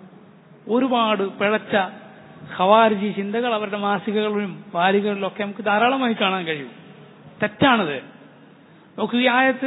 ഒരുപാട് പിഴച്ച ഖവാരിജി ചിന്തകൾ അവരുടെ മാസികകളിലും വാരികളിലും ഒക്കെ നമുക്ക് ധാരാളമായി കാണാൻ കഴിയും തെറ്റാണത് നോക്കൂ ഈ ആയത്ത്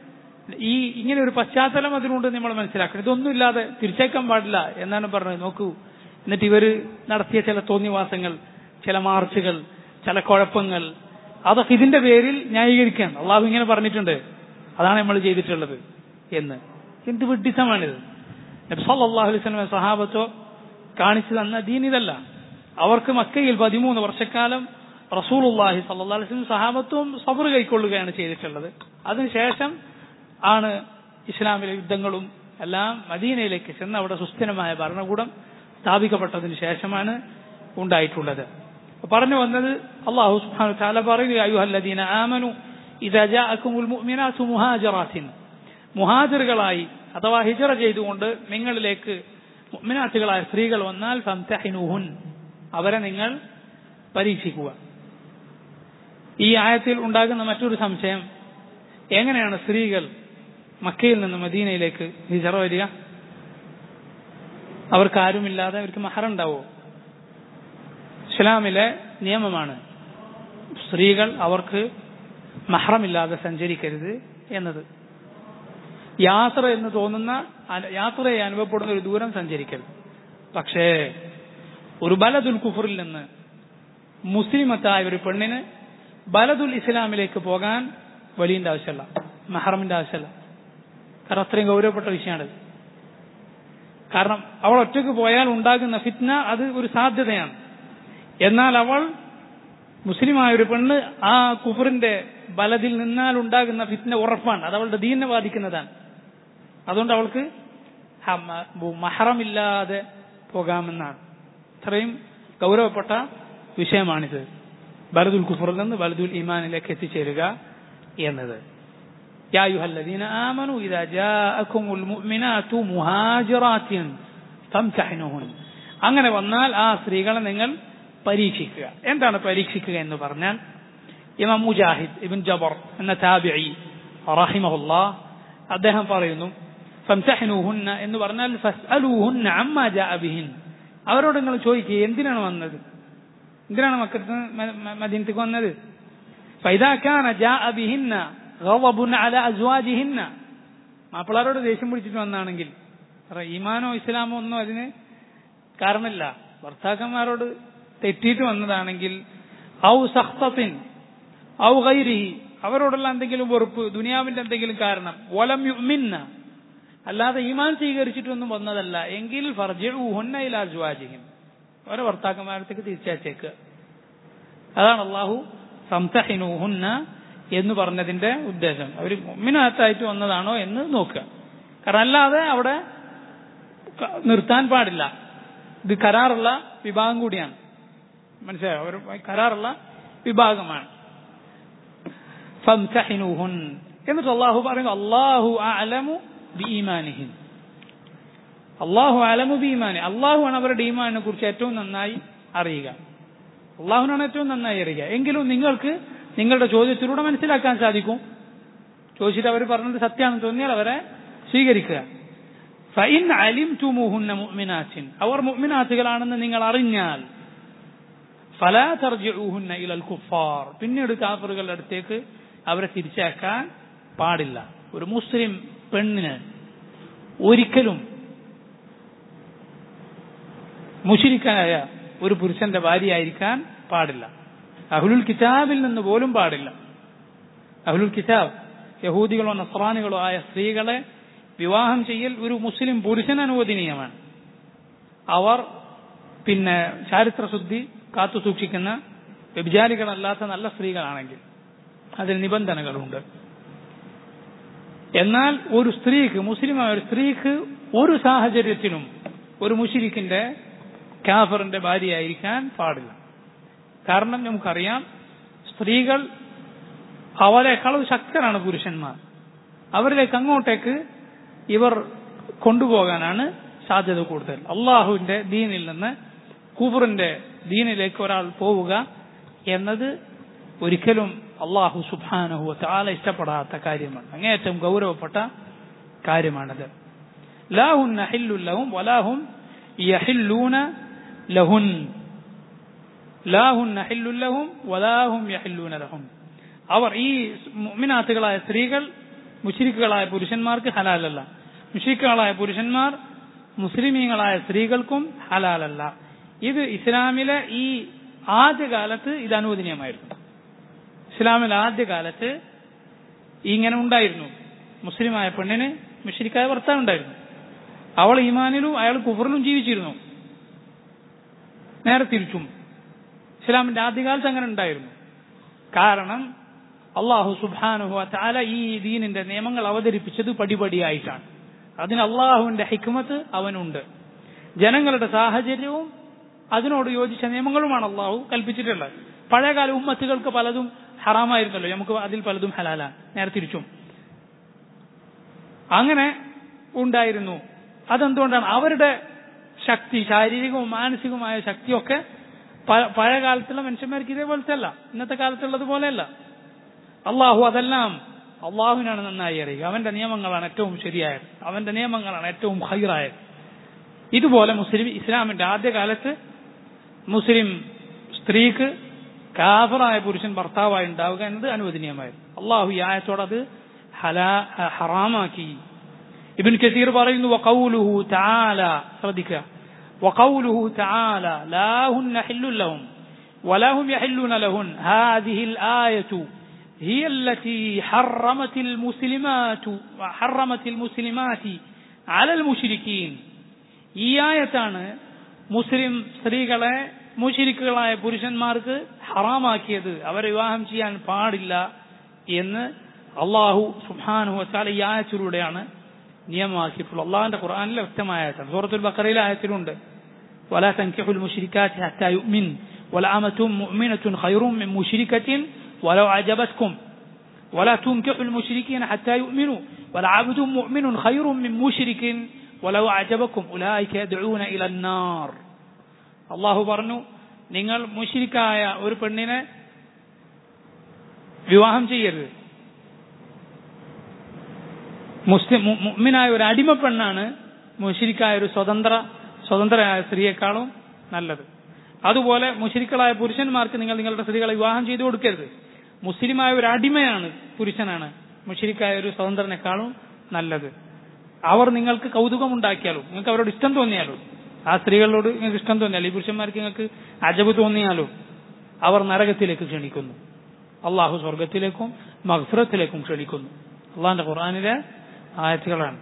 ഈ ഇങ്ങനെ ഒരു പശ്ചാത്തലം അതിനുണ്ട് നമ്മൾ മനസ്സിലാക്കണം ഇതൊന്നുമില്ലാതെ തിരിച്ചേക്കാൻ പാടില്ല എന്നാണ് പറഞ്ഞത് നോക്കൂ എന്നിട്ട് ഇവര് നടത്തിയ ചില തോന്നിവാസങ്ങൾ ചില മാർച്ചുകൾ ചില കുഴപ്പങ്ങൾ അതൊക്കെ ഇതിന്റെ പേരിൽ ന്യായീകരിക്കാൻ അള്ളാഹു ഇങ്ങനെ പറഞ്ഞിട്ടുണ്ട് അതാണ് നമ്മൾ ചെയ്തിട്ടുള്ളത് എന്ന് എന്ത് വിഡ്ഢിത്തമാണിത് നബ്സല്ലാഹു അലൈഹി സ്വലമെ സഹാബത്തോ കാണിച്ചു തന്ന ദീൻ ഇതല്ല അവർക്ക് മക്കയിൽ പതിമൂന്ന് വർഷക്കാലം റസൂലുല്ലാഹി സല്ലാ അലൈഹി സഹാബത്തും സബർ കൈക്കൊള്ളുകയാണ് ചെയ്തിട്ടുള്ളത് അതിനുശേഷം ആണ് ഇസ്ലാമിലെ യുദ്ധങ്ങളും എല്ലാം മദീനയിലേക്ക് ചെന്ന് അവിടെ സുസ്ഥിരമായ ഭരണകൂടം സ്ഥാപിക്കപ്പെട്ടതിന് ശേഷമാണ് ഉണ്ടായിട്ടുള്ളത് പറഞ്ഞു വന്നത് അള്ളാഹു സുബ്ഹാനഹു തആല പറയുക അയ്യുഹല്ലദീന ആമനു ഇദാ ജാഅകുമുൽ മുഅ്മിനാതു മുഹാജിറാത്തിൻ മുഹാജിറുകളായി അഥവാ ഹിജറ ചെയ്തുകൊണ്ട് നിങ്ങളിലേക്ക് മുഅ്മിനാത്തുകളായ സ്ത്രീകൾ വന്നാൽ ഫംതഹിനുഹുൻ അവരെ നിങ്ങൾ പരീക്ഷിക്കുക ഈ ആയത്തിൽ ഉണ്ടാകുന്ന മറ്റൊരു സംശയം എങ്ങനെയാണ് സ്ത്രീകൾ മക്കയിൽ നിന്ന് മദീനയിലേക്ക് ഹിജറ വരിക അവർക്ക് ആരുമില്ലാതെ അവർക്ക് മഹർ ഉണ്ടാവോ ഇസ്ലാമിലെ നിയമമാണ് സ്ത്രീകൾ അവർക്ക് മഹ്റമില്ലാതെ സഞ്ചരിക്കരുത് എന്നത് യാത്ര എന്ന് തോന്നുന്ന യാത്രയെ അനുഭവപ്പെടുന്ന ഒരു ദൂരം സഞ്ചരിക്കരുത് പക്ഷേ ഒരു ബലദുൽ കുഫറിൽ നിന്ന് മുസ്ലിമത്തായ ഒരു പെണ്ണിന് ബലദുൽ ഇസ്ലാമിലേക്ക് പോകാൻ വലിയന്റെ ആവശ്യമല്ല മെഹറമിന്റെ ആവശ്യമല്ല കാരണം അത്രയും ഗൗരവപ്പെട്ട വിഷയമാണിത് കാരണം അവൾ ഒറ്റയ്ക്ക് പോയാൽ ഉണ്ടാകുന്ന ഫിത്ന അത് ഒരു സാധ്യതയാണ് എന്നാൽ അവൾ മുസ്ലിമായ ഒരു പെണ്ണ് ആ കുഫറിന്റെ ബലതിൽ നിന്നാൽ ഉണ്ടാകുന്ന ഫിത്ന ഉറപ്പാണ് അത് അവളുടെ ദീനെ ബാധിക്കുന്നതാണ് അതുകൊണ്ട് അവൾക്ക് മഹറമില്ലാതെ പോകാമെന്നാണ് ഇത്രയും ഗൗരവപ്പെട്ട വിഷയമാണിത് ബലദുൽ കുഫറിൽ നിന്ന് ബലദുൽ ഈമാനിലേക്ക് എത്തിച്ചേരുക എന്നത് يا أيها الذين آمنوا إذا جاءكم المؤمنات مهاجرات فامتحنوهن അങ്ങനെ വന്നാൽ ആ സ്ത്രീകളെ നിങ്ങൾ പരീക്ഷിക്കുക എന്താണ് പരീക്ഷിക്കുക എന്ന് പറഞ്ഞാൽ ഇമാം മുജാഹിദ് ഇബിൻ ജബർ എന്ന താബിഇ റഹിമഹുല്ലാ അദ്ദേഹം പറയുന്നു ഫംസഹിനുഹുന്ന എന്ന് പറഞ്ഞാൽ ഫസ്അലൂഹുന്ന അമ്മ ജാഅ ബിഹിൻ അവരോട് നിങ്ങൾ ചോദിക്കുക എന്തിനാണ് വന്നത് എന്തിനാണ് മക്കത്ത് മദീനത്തേക്ക് വന്നത് فإذا كان جاء بهن غضب على أزواجهن മാപ്പിളാരോട് ദേഷ്യം പിടിച്ചിട്ട് വന്നാണെങ്കിൽ ഈമാനോ ഇസ്ലാമോ ഒന്നും അതിന് കാരണമില്ല ഭർത്താക്കന്മാരോട് തെറ്റിയിട്ട് വന്നതാണെങ്കിൽ ഔ സഖ്തത്തിൻ ഔ ഗൈരിഹി അവരോടുള്ള എന്തെങ്കിലും വെറുപ്പ് ദുനിയാവിന്റെ എന്തെങ്കിലും കാരണം വലം യുമിന്ന അല്ലാതെ ഈമാൻ സ്വീകരിച്ചിട്ടൊന്നും വന്നതല്ല എങ്കിൽ ഫർജുഹുന്നയിലാജുവാജിഹിം ഓരോ ഭർത്താക്കന്മാരത്തേക്ക് തിരിച്ചയച്ചേക്കുക അതാണ് അള്ളാഹു സംസഹിനൂഹുന്ന എന്ന് പറഞ്ഞതിന്റെ ഉദ്ദേശം അവർ മുമ്മിനകത്തായിട്ട് വന്നതാണോ എന്ന് നോക്കുക കാരണം അല്ലാതെ അവിടെ നിർത്താൻ പാടില്ല ഇത് കരാറുള്ള വിഭാഗം കൂടിയാണ് മനസ്സിലായോ അവർ കരാറുള്ള വിഭാഗമാണ് ഫംസഹിനൂഹുൻ എന്നിട്ട് അള്ളാഹു പറയുന്നു അള്ളാഹു അലമു ബീമാനിഹിൻ അള്ളാഹു അലമു ബീമാനി അള്ളാഹുവാണ് അവരുടെ ഈമാനിനെ കുറിച്ച് ഏറ്റവും നന്നായി അറിയുക അള്ളാഹുനാണ് ഏറ്റവും നന്നായി അറിയുക എങ്കിലും നിങ്ങൾക്ക് നിങ്ങളുടെ ചോദ്യത്തിലൂടെ മനസ്സിലാക്കാൻ സാധിക്കും ചോദിച്ചിട്ട് അവർ പറഞ്ഞത് സത്യമാണെന്ന് തോന്നിയാൽ അവരെ സ്വീകരിക്കുക ഫൈൻ അലിം തുമുഹുന്ന മുഅ്മിനാത്തിൻ അവർ മുഅ്മിനാത്തുകളാണെന്ന് നിങ്ങൾ അറിഞ്ഞാൽ ഫലാ തർജിഊഹുന്ന ഇലൽ കുഫാർ പിന്നീട് കാഫറുകളുടെ അടുത്തേക്ക് അവരെ തിരിച്ചയക്കാൻ പാടില്ല ഒരു മുസ്ലിം പെണ്ണിന് ഒരിക്കലും മുഷിരിക്കാനായ ഒരു പുരുഷന്റെ ഭാര്യയായിരിക്കാൻ പാടില്ല അഹുലുൽ കിതാബിൽ നിന്ന് പോലും പാടില്ല അഹുലുൽ കിതാബ് യഹൂദികളോ നസ്രാനികളോ ആയ സ്ത്രീകളെ വിവാഹം ചെയ്യൽ ഒരു മുസ്ലിം പുരുഷന് അനുവദനീയമാണ് അവർ പിന്നെ ചാരിത്രശുദ്ധി കാത്തു സൂക്ഷിക്കുന്ന വ്യഭിചാരികളല്ലാത്ത നല്ല സ്ത്രീകളാണെങ്കിൽ അതിൽ നിബന്ധനകളുണ്ട് എന്നാൽ ഒരു സ്ത്രീക്ക് മുസ്ലിമായ ഒരു സ്ത്രീക്ക് ഒരു സാഹചര്യത്തിനും ഒരു മുഷിരിക്കിന്റെ കാഫറിന്റെ ഭാര്യയായിരിക്കാൻ പാടില്ല കാരണം നമുക്കറിയാം സ്ത്രീകൾ അവരെക്കാൾ ശക്തരാണ് പുരുഷന്മാർ അവരിലേക്ക് അങ്ങോട്ടേക്ക് ഇവർ കൊണ്ടുപോകാനാണ് സാധ്യത കൂടുതൽ അള്ളാഹുവിന്റെ ദീനിൽ നിന്ന് കൂബറിന്റെ ദീനിലേക്ക് ഒരാൾ പോവുക എന്നത് ഒരിക്കലും അള്ളാഹു സുബാനഹു താല ഇഷ്ടപ്പെടാത്ത കാര്യമാണ് അങ്ങേയറ്റം ഗൗരവപ്പെട്ട കാര്യമാണത് ലാഹുൻ നഹില്ലുല്ലഹും വലാഹും യഹില്ലൂന ലഹുൻ ലാഹുൻ നഹില്ലുല്ലഹും വലാഹും യഹില്ലൂന ലഹും അവർ ഈ മുഅ്മിനാത്തുകളായ സ്ത്രീകൾ മുഷിരിക്കുകളായ പുരുഷന്മാർക്ക് ഹലാലല്ല മുഷിരിക്കുകളായ പുരുഷന്മാർ മുസ്ലിമീങ്ങളായ സ്ത്രീകൾക്കും ഹലാലല്ല ഇത് ഇസ്ലാമിലെ ഈ ആദ്യകാലത്ത് ഇത് അനുവദനീയമായിരുന്നു ഇസ്ലാമിലെ ആദ്യകാലത്ത് ഇങ്ങനെ ഉണ്ടായിരുന്നു മുസ്ലിമായ പെണ്ണിന് മുഷരിക്കായ ഭർത്താവ് ഉണ്ടായിരുന്നു അവൾ ഈമാനിലും അയാൾ കുഫറിലും ജീവിച്ചിരുന്നു നേരെ തിരിച്ചും ഇസ്ലാമിന്റെ ആദ്യകാലത്ത് അങ്ങനെ ഉണ്ടായിരുന്നു കാരണം അള്ളാഹു സുബാനുഹു താല ഈ ദീനിന്റെ നിയമങ്ങൾ അവതരിപ്പിച്ചത് പടിപടിയായിട്ടാണ് അതിന് അള്ളാഹുവിന്റെ ഹിക്മത്ത് അവനുണ്ട് ജനങ്ങളുടെ സാഹചര്യവും അതിനോട് യോജിച്ച നിയമങ്ങളുമാണ് അള്ളാഹു കൽപ്പിച്ചിട്ടുള്ളത് പഴയകാല ഉമ്മത്തുകൾക്ക് പലതും ഹറാമായിരുന്നല്ലോ നമുക്ക് അതിൽ പലതും ഹലാലാണ് നേരെ തിരിച്ചും അങ്ങനെ ഉണ്ടായിരുന്നു അതെന്തുകൊണ്ടാണ് അവരുടെ ശക്തി ശാരീരികവും മാനസികവുമായ ശക്തിയൊക്കെ പഴയ കാലത്തുള്ള മനുഷ്യന്മാർക്ക് ഇതേപോലത്തെ അല്ല ഇന്നത്തെ കാലത്തുള്ളത് പോലെയല്ല അള്ളാഹു അതെല്ലാം അള്ളാഹുവിനാണ് നന്നായി അറിയുക അവന്റെ നിയമങ്ങളാണ് ഏറ്റവും ശരിയായത് അവന്റെ നിയമങ്ങളാണ് ഏറ്റവും ഹൈറായത് ഇതുപോലെ മുസ്ലിം ഇസ്ലാമിന്റെ ആദ്യകാലത്ത് മുസ്ലിം സ്ത്രീക്ക് കാഫറായ പുരുഷൻ ഭർത്താവായി ഉണ്ടാവുക എന്നത് അനുവദനീയമായിരുന്നു അള്ളാഹു ഈ ആയത്തോട് അത് ഹലാ ഹറാമാക്കി ഇബിൻ കസീർ പറയുന്നു വഖൗലുഹു തആല ശ്രദ്ധിക്കുക വഖൗലുഹു തആല ലാ ഹുന്ന ഹില്ലുൻ ലഹും ولا هم يحلون لهن هذه الآية هي التي حرمت المسلمات وحرمت المسلمات على المشركين ഈ ആയത്താണ് മുസ്ലിം സ്ത്രീകളെ മുഷിരിക്കുകളായ പുരുഷന്മാർക്ക് ഹറാമാക്കിയത് അവരെ വിവാഹം ചെയ്യാൻ പാടില്ല എന്ന് അള്ളാഹു സുഹാനു വച്ചാൽ ഈ ആയത്തിലൂടെയാണ് നിയമമാക്കിയിട്ടുള്ളത് അള്ളാഹിന്റെ ഖുർആാനിലെ വ്യക്തമായ ആയത്താണ് സൂറത്തുൽ ബക്കറയിലെ ആയത്തിലുണ്ട് ولا تنكحوا المشركات حتى يؤمن ولأمة مؤمنة خير من مشركة ولو أعجبتكم ولا تنكحوا المشركين حتى يؤمنوا ولعبد مؤمن خير من مشرك ولو أعجبكم أولئك يدعون إلى النار അള്ളാഹു പറഞ്ഞു നിങ്ങൾ മുഷിരിക്കായ ഒരു പെണ്ണിനെ വിവാഹം ചെയ്യരുത് മുസ്ലിം മുഅ്മിനായ ഒരു അടിമ പെണ്ണാണ് മുഷിരിക്കായ ഒരു സ്വതന്ത്ര സ്വതന്ത്രയായ സ്ത്രീയെക്കാളും നല്ലത് അതുപോലെ മുഷിരിക്കളായ പുരുഷന്മാർക്ക് നിങ്ങൾ നിങ്ങളുടെ സ്ത്രീകളെ വിവാഹം ചെയ്തു കൊടുക്കരുത് മുസ്ലിമായ ഒരു അടിമയാണ് പുരുഷനാണ് മുഷിരിക്കായ ഒരു സ്വതന്ത്രനേക്കാളും നല്ലത് അവർ നിങ്ങൾക്ക് കൗതുകമുണ്ടാക്കിയാലും നിങ്ങൾക്ക് അവരോട് ഇഷ്ടം തോന്നിയാലും ആ സ്ത്രീകളോട് നിങ്ങൾക്ക് ഇഷ്ടം തോന്നിയാലും ഈ പുരുഷന്മാർക്ക് നിങ്ങൾക്ക് അജബ് തോന്നിയാലും അവർ നരകത്തിലേക്ക് ക്ഷണിക്കുന്നു അള്ളാഹു സ്വർഗത്തിലേക്കും മഹ്ഫറത്തിലേക്കും ക്ഷണിക്കുന്നു അള്ളാഹിന്റെ ഖുർആാനിലെ ആയത്തുകളാണ്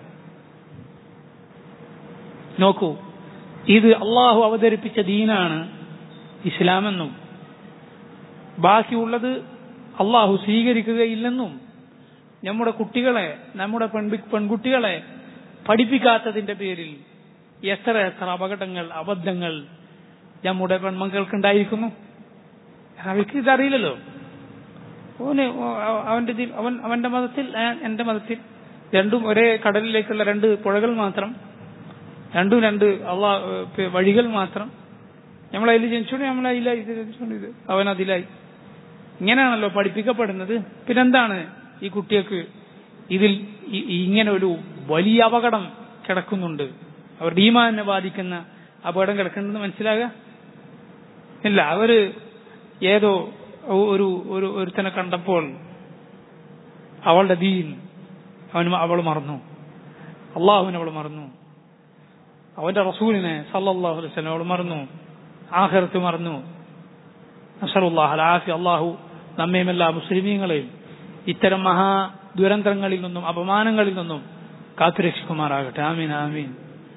നോക്കൂ ഇത് അള്ളാഹു അവതരിപ്പിച്ച ദീനാണ് ഇസ്ലാമെന്നും ബാക്കിയുള്ളത് അള്ളാഹു സ്വീകരിക്കുകയില്ലെന്നും നമ്മുടെ കുട്ടികളെ നമ്മുടെ പെൺപി പെൺകുട്ടികളെ പഠിപ്പിക്കാത്തതിന്റെ പേരിൽ എത്ര എത്ര അപകടങ്ങൾ അബദ്ധങ്ങൾ നമ്മുടെ പെൺമക്കൾക്കുണ്ടായിരിക്കുന്നു അവർക്ക് ഇതറിയില്ലല്ലോ ഓന് അവന്റെ ഇതിൽ അവൻ അവന്റെ മതത്തിൽ ഞാൻ എന്റെ മതത്തിൽ രണ്ടും ഒരേ കടലിലേക്കുള്ള രണ്ട് പുഴകൾ മാത്രം രണ്ടും രണ്ട് അള്ളാ വഴികൾ മാത്രം നമ്മളതിൽ ജനിച്ചോണ്ട് നമ്മളതിലായി ഇത് ജനിച്ചോണ്ട് ഇത് അവൻ അതിലായി ഇങ്ങനെയാണല്ലോ പഠിപ്പിക്കപ്പെടുന്നത് പിന്നെന്താണ് ഈ കുട്ടികൾക്ക് ഇതിൽ ഇങ്ങനെ ഒരു വലിയ അപകടം കിടക്കുന്നുണ്ട് അവരുടെ ഈമാനെ ബാധിക്കുന്ന അപകടം കിടക്കുന്നുണ്ടെന്ന് മനസ്സിലാകുക ഇല്ല അവര് ഏതോ ഒരു ഒരു ഒരുത്തനെ കണ്ടപ്പോൾ അവളുടെ ദീൻ അവന് അവൾ മറന്നു അള്ളാഹുവിനെ അവൾ മറന്നു അവന്റെ റസൂലിനെ സല്ലാഹു അലൈഹി അവൾ മറന്നു ആഹ്റത്ത് മറന്നു നസറുല്ലാഹ് ആഫി അള്ളാഹു നമ്മയും എല്ലാ മുസ്ലിമീങ്ങളെയും ഇത്തരം മഹാ ദുരന്തങ്ങളിൽ നിന്നും അപമാനങ്ങളിൽ നിന്നും കാത്തുരക്ഷിക്കുമാറാകട്ടെ ആമീൻ ആമീൻ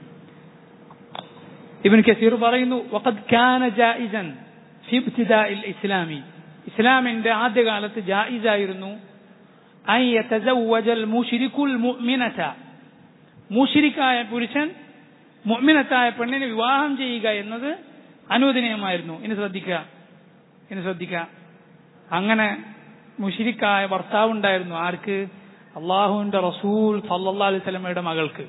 ഇബൻ കസീർ പറയുന്നു വഖദ് കാന ജായിസൻ ഫി ഇബ്തിദാഇൽ ഇസ്ലാമി ഇസ്ലാമിന്റെ ആദ്യകാലത്ത് ജായിസായിരുന്നു അൻ യതസവ്വജൽ മുശ്രിക്കുൽ മുഅ്മിനത മുശ്രിക്കായ പുരുഷൻ മുഅ്മിനത്തായ പെണ്ണിനെ വിവാഹം ചെയ്യുക എന്നത് അനുവദനീയമായിരുന്നു ഇനി ശ്രദ്ധിക്കുക ഇനി ശ്രദ്ധിക്കുക അങ്ങനെ മുഷിരിക്കായ ഭർത്താവ് ഉണ്ടായിരുന്നു ആർക്ക് അള്ളാഹുവിന്റെ റസൂൽ സല്ലാ അലൈഹി സ്വലമയുടെ മകൾക്ക്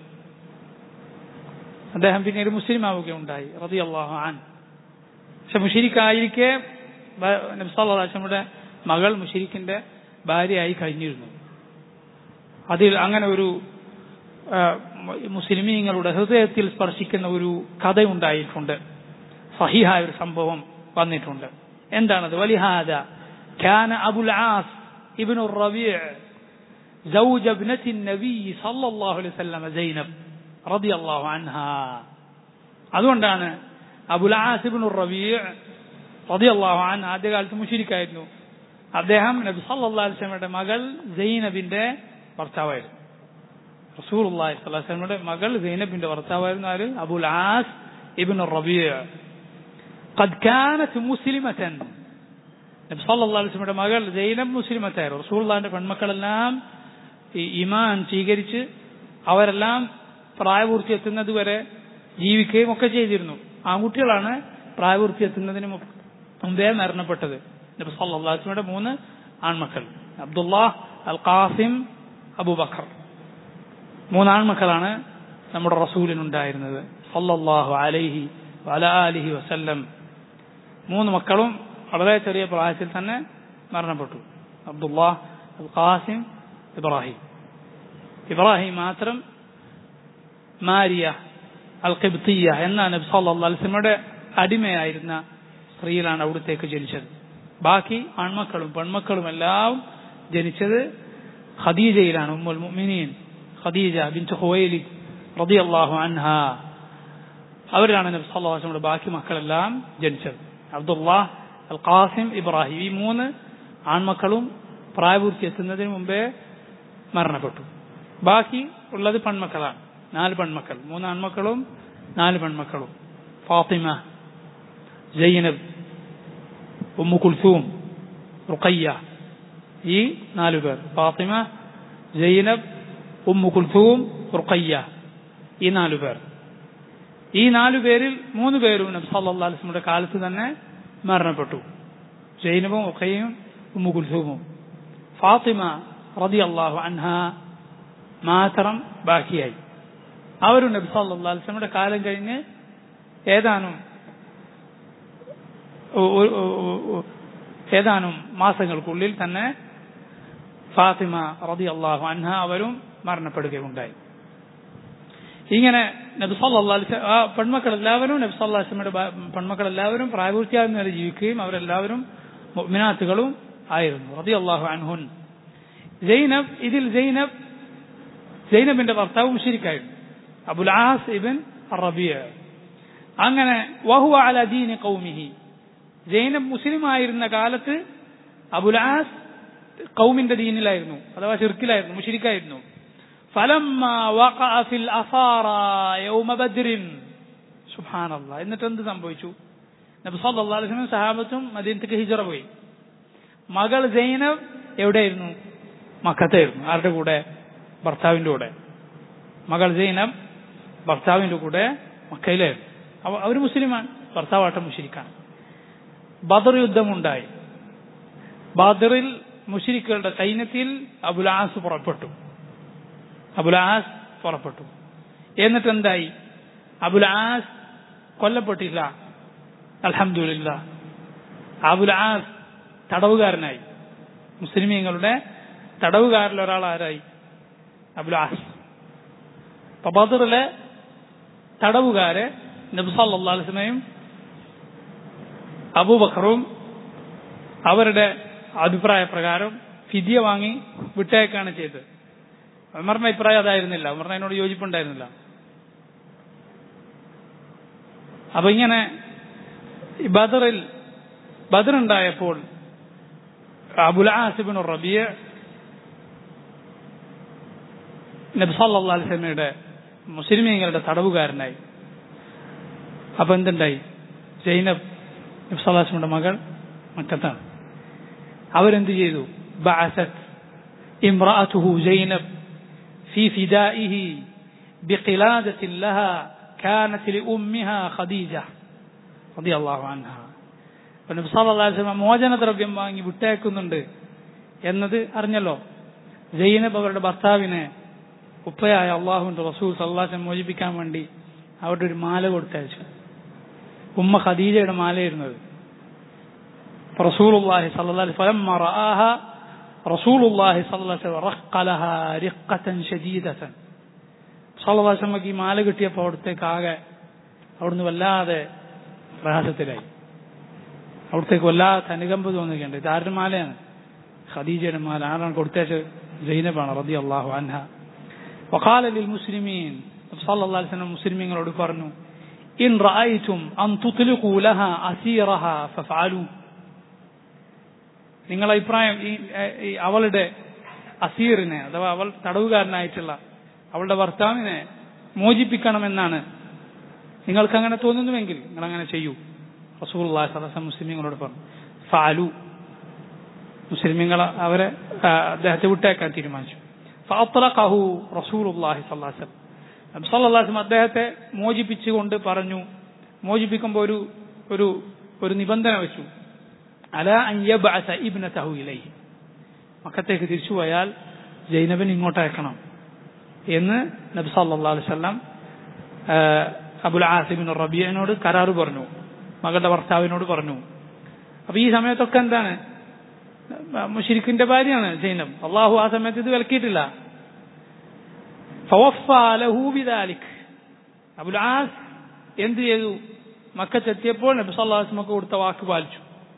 അദ്ദേഹം പിന്നീട് മുസ്ലിം ആവുകയുണ്ടായി റതി അള്ളാഹു ആൻ പക്ഷെ മുഷിരിക്കായിരിക്കെ നബ്സാല്ലാസ്ലമയുടെ മകൾ മുഷിരിക്കിന്റെ ഭാര്യയായി കഴിഞ്ഞിരുന്നു അതിൽ അങ്ങനെ ഒരു മുസ്ലിമീങ്ങളുടെ ഹൃദയത്തിൽ സ്പർശിക്കുന്ന ഒരു കഥയുണ്ടായിട്ടുണ്ട് സഹിഹായ ഒരു സംഭവം വന്നിട്ടുണ്ട് എന്താണത് വലിഹാദ كان أبو العاص ابن الربيع زوج ابنة النبي صلى الله عليه وسلم زينب رضي الله عنها അതുകൊണ്ടാണ് അബുൽ ആസിബിൻ റബീഅ് റളിയല്ലാഹു അൻഹു ആദ്യകാലത്ത് മുഷിരിക്കായിരുന്നു അദ്ദേഹം നബി സല്ലല്ലാഹു അലൈഹി വസല്ലമയുടെ മകൾ സൈനബിന്റെ ഭർത്താവായിരുന്നു റസൂലുള്ളാഹി സ്വല്ലല്ലാഹു അലൈഹി വസല്ലമയുടെ മകൾ സൈനബിന്റെ ഭർത്താവായിരുന്നു ആര് അബുൽ ആസ് ഇബ്ൻ റബീഅ് قد كانت مسلمة നബി സല്ലല്ലാഹു അലൈഹി വസല്ലമയുടെ മകൾ സൈനബ് മുസ്ലിമത്തായിരുന്നു റസൂലുള്ളാഹിന്റെ പെൺമക്കളെല്ലാം ഈ ഇമാൻ സ്വീകരിച്ച് അവരെല്ലാം പ്രായപൂർത്തി എത്തുന്നത് വരെ ജീവിക്കുകയും ഒക്കെ ചെയ്തിരുന്നു ആൺകുട്ടികളാണ് പ്രായപൂർത്തി എത്തുന്നതിന് മുമ്പേ മരണപ്പെട്ടത് നബി സല്ലല്ലാഹു അലൈഹി വസല്ലമയുടെ മൂന്ന് ആൺമക്കൾ അബ്ദുല്ലാഹ് അൽ ഖാസിം അബൂബക്കർ മൂന്ന് ആൺമക്കളാണ് നമ്മുടെ റസൂലിനുണ്ടായിരുന്നത് സല്ലല്ലാഹു അലൈഹി വല ആലിഹി വസല്ലം മൂന്ന് മക്കളും വളരെ ചെറിയ പ്രായത്തിൽ തന്നെ മരണപ്പെട്ടു Abdullah al Qasim Ibrahim Ibrahim മാത്രം മാരിയ അൽ ഖിബ്തിയ എന്ന നബി സല്ലല്ലാഹു അലൈഹി വസല്ലമയുടെ അടിമയായിരുന്ന സ്ത്രീയിലാണ് അവിടത്തേക്ക് ജനിച്ചത് ബാക്കി ആൺമക്കളും പെൺമക്കളും എല്ലാം ജനിച്ചത് ഖദീജയിലാണ് ഉമ്മുൽ മുഅ്മിനീൻ ഖദീജ ബിൻത് ഖുവൈലിദ് റളിയല്ലാഹു അൻഹ അവരാണ് നബി സല്ലല്ലാഹു അലൈഹി വസല്ലമയുടെ ബാക്കി മക്കളെല്ലാം ജനിച്ചത് അബ്ദുല്ലാഹ് അൽ ഖാസിം ഇബ്രാഹിം ഈ മൂന്ന് ആൺമക്കളും പ്രായപൂർത്തി എത്തുന്നതിന് മുമ്പേ മരണപ്പെട്ടു ബാക്കി ഉള്ളത് പെൺമക്കളാണ് നാല് പെൺമക്കൾ മൂന്ന് ആൺമക്കളും നാല് പെൺമക്കളും Fatima Zainab Umm Kulthum Ruqayya ഈ നാലു പേർ Fatima Zainab Umm Kulthum Ruqayya ഈ നാലു പേർ ഈ നാലു പേരിൽ മൂന്ന് പേരും നബി സല്ലല്ലാഹു അലൈഹി വസല്ലമയുടെ കാലത്ത് തന്നെ മരണപ്പെട്ടു ജൈനബും ഉഖയ്യയും ഉമ്മു കുൽസൂമും ഫാത്തിമ റളിയല്ലാഹു അൻഹ മാത്രം ബാക്കിയായി അവരും നബി സല്ലല്ലാഹു അലൈഹി വസല്ലമയുടെ കാലം കഴിഞ്ഞ് ഏതാനും ഏതാനും മാസങ്ങൾക്കുള്ളിൽ തന്നെ ഫാത്തിമ റതി അള്ളാഹു അൻഹ അവരും മരണപ്പെടുകയുണ്ടായി ഇങ്ങനെ നബി സല്ലല്ലാഹു അലൈഹി ആ പെൺമക്കൾ എല്ലാവരും നബി സല്ലല്ലാഹു അലൈഹി വസല്ലമയുടെ പെൺമക്കൾ എല്ലാവരും പ്രായപൂർത്തിയാകുന്ന വരെ ജീവിക്കുകയും അവരെല്ലാവരും മുഅ്മിനാത്തുകളും ആയിരുന്നു റളിയല്ലാഹു അൻഹുൻ സൈനബ് ഇതിൽ സൈനബ് സൈനബിന്റെ ഭർത്താവ് മുഷിരിക്കായിരുന്നു അബുൽ ആസ് ഇബൻ റബിയ അങ്ങനെ വഹുവ അല ദീനി കൗമിഹി സൈനബ് മുസ്ലിം ആയിരുന്ന കാലത്ത് അബുൽ ആസ് കൗമിന്റെ ദീനിലായിരുന്നു അഥവാ ഷിർക്കിലായിരുന്നു മുഷിരിക്കായിരുന്നു فلما وقع في الأثارى يوم بدر سبحان الله എന്നിട്ട് എന്ത് സംഭവിച്ചു നബി സല്ലല്ലാഹു അലൈഹി വസല്ലം സഹാബത്തും മദീനത്തേക്ക് ഹിജറ പോയി മകൾ സൈനബ് എവിടെയായിരുന്നു മക്കത്തായിരുന്നു ആരുടെ കൂടെ ഭർത്താവിന്റെ കൂടെ മകൾ സൈനബ് ഭർത്താവിന്റെ കൂടെ മക്കയിലായിരുന്നു അവ അവർ മുസ്ലിമാണ് ഭർത്താവാട്ട മുഷിരിക്കാണ് ബദർ യുദ്ധമുണ്ടായി ബദറിൽ മുഷിരിക്കുകളുടെ സൈന്യത്തിൽ അബുലാസ് പുറപ്പെട്ടു അബുലാസ് പുറപ്പെട്ടു എന്നിട്ട് എന്തായി അബുലാസ് കൊല്ലപ്പെട്ടില്ല അൽഹംദുലില്ല അബുലാസ് തടവുകാരനായി മുസ്ലിമീങ്ങളുടെ തടവുകാരിൽ ഒരാൾ ആരായി അബുലാസ് അപ്പൊ ബദറിലെ തടവുകാരെ നബ്സല്ലാസ്മയും അബൂബക്കറും അവരുടെ അഭിപ്രായ പ്രകാരം ഫിദിയ വാങ്ങി വിട്ടയക്കാണ് ചെയ്തത് ഉമറിന്റെ അഭിപ്രായം അതായിരുന്നില്ല ഉമറിന് അതിനോട് യോജിപ്പുണ്ടായിരുന്നില്ല അപ്പൊ ഇങ്ങനെ ബദറിൽ ബദർ ഉണ്ടായപ്പോൾ അബുലാസിബിൻ റബിയ നബ്സല്ലാ അലിസ്ലമയുടെ മുസ്ലിമീങ്ങളുടെ തടവുകാരനായി അപ്പൊ എന്തുണ്ടായി ജൈനബ് നബ്സല്ലാസ്മിയുടെ മകൾ മക്കത്താണ് അവരെന്ത് ചെയ്തു بعثت امرأته زينب في فدائه بقلادة لها كانت لأمها خديجة رضي الله عنها നബി സല്ലല്ലാഹു അലൈഹി വസല്ലം മോചനദ്രവ്യം വാങ്ങി വിട്ടേക്കുന്നുണ്ട് എന്നത് അറിഞ്ഞല്ലോ ജൈനബ് അവരുടെ ഭർത്താവിനെ ഉപ്പയായ അള്ളാഹുവിന്റെ റസൂൽ സല്ലാസം മോചിപ്പിക്കാൻ വേണ്ടി അവരുടെ ഒരു മാല കൊടുത്തയച്ചു ഉമ്മ ഖദീജയുടെ മാലയായിരുന്നത് റസൂലുള്ളാഹി സല്ലല്ലാഹു അലൈഹി വസല്ലം റആഹ റസൂലുള്ളാഹി സല്ലല്ലാഹു അലൈഹി വസല്ലം റഖ്ഖലഹ റിഖ്ഖതൻ ശദീദതൻ സല്ലല്ലാഹു അലൈഹി വസല്ലം ഈ മാല കിട്ടിയപ്പോൾ അവിടത്തേക്ക് ആകെ അവിടുന്ന് വല്ലാതെ പ്രയാസത്തിലായി അവിടത്തേക്ക് വല്ലാത്ത അനുകമ്പ തോന്നുകയുണ്ട് ഇത് ആരുടെ മാലയാണ് ഖദീജയുടെ മാല ആരാണ് കൊടുത്തേച്ച് ജൈനബാണ് റതി അള്ളാഹു അൻഹ وقال للمسلمين صلى الله عليه وسلم മുസ്ലിമീങ്ങളോട് പറഞ്ഞു ഇൻ റഅയ്തും അൻ തുത്ലിഖു ലഹാ അസീറഹാ ഫഫഅലു നിങ്ങൾ അഭിപ്രായം ഈ ഈ അവളുടെ അസീറിനെ അഥവാ അവൾ തടവുകാരനായിട്ടുള്ള അവളുടെ ഭർത്താവിനെ മോചിപ്പിക്കണമെന്നാണ് നിങ്ങൾക്ക് അങ്ങനെ തോന്നുന്നുവെങ്കിൽ നിങ്ങൾ അങ്ങനെ ചെയ്യൂ റസൂലുള്ളാഹി സ്വല്ലല്ലാഹു അലൈഹി മുസ്ലിമീങ്ങളോട് പറഞ്ഞു ഫഅലു മുസ്ലിമീങ്ങൾ അവരെ അദ്ദേഹത്തെ വിട്ടേക്കാൻ തീരുമാനിച്ചു ഫഅത്ലഖഹു റസൂലുള്ളാഹി സ്വല്ലല്ലാഹു അലൈഹി വസല്ലം നബി സല്ലല്ലാഹു അലൈഹി വസല്ലം അദ്ദേഹത്തെ മോചിപ്പിച്ചുകൊണ്ട് പറഞ്ഞു മോചിപ്പിക്കുമ്പോൾ ഒരു ഒരു ഒരു നിബന്ധന വെച്ചു അല അൻ യബ്അസ ഇബ്നതഹു ഇലൈഹി മക്കത്തേക്ക് തിരിച്ചു പോയാൽ ജൈനബിന് ഇങ്ങോട്ട് അയക്കണം എന്ന് നബി സല്ലല്ലാഹു അലൈഹി വസല്ലം അബുൽ ആസിബിൻ റബിയനോട് കരാറ് പറഞ്ഞു മകളുടെ ഭർത്താവിനോട് പറഞ്ഞു അപ്പൊ ഈ സമയത്തൊക്കെ എന്താണ് മുഷിരിക്കിന്റെ ഭാര്യയാണ് സൈനബ് അള്ളാഹു ആ സമയത്ത് ഇത് വിലക്കിയിട്ടില്ല അബുൽ ആസ് എന്ത് ചെയ്തു മക്കത്തെത്തിയപ്പോൾ നബി സല്ലാസ്മക്ക് കൊടുത്ത വാക്ക് പാലിച്ചു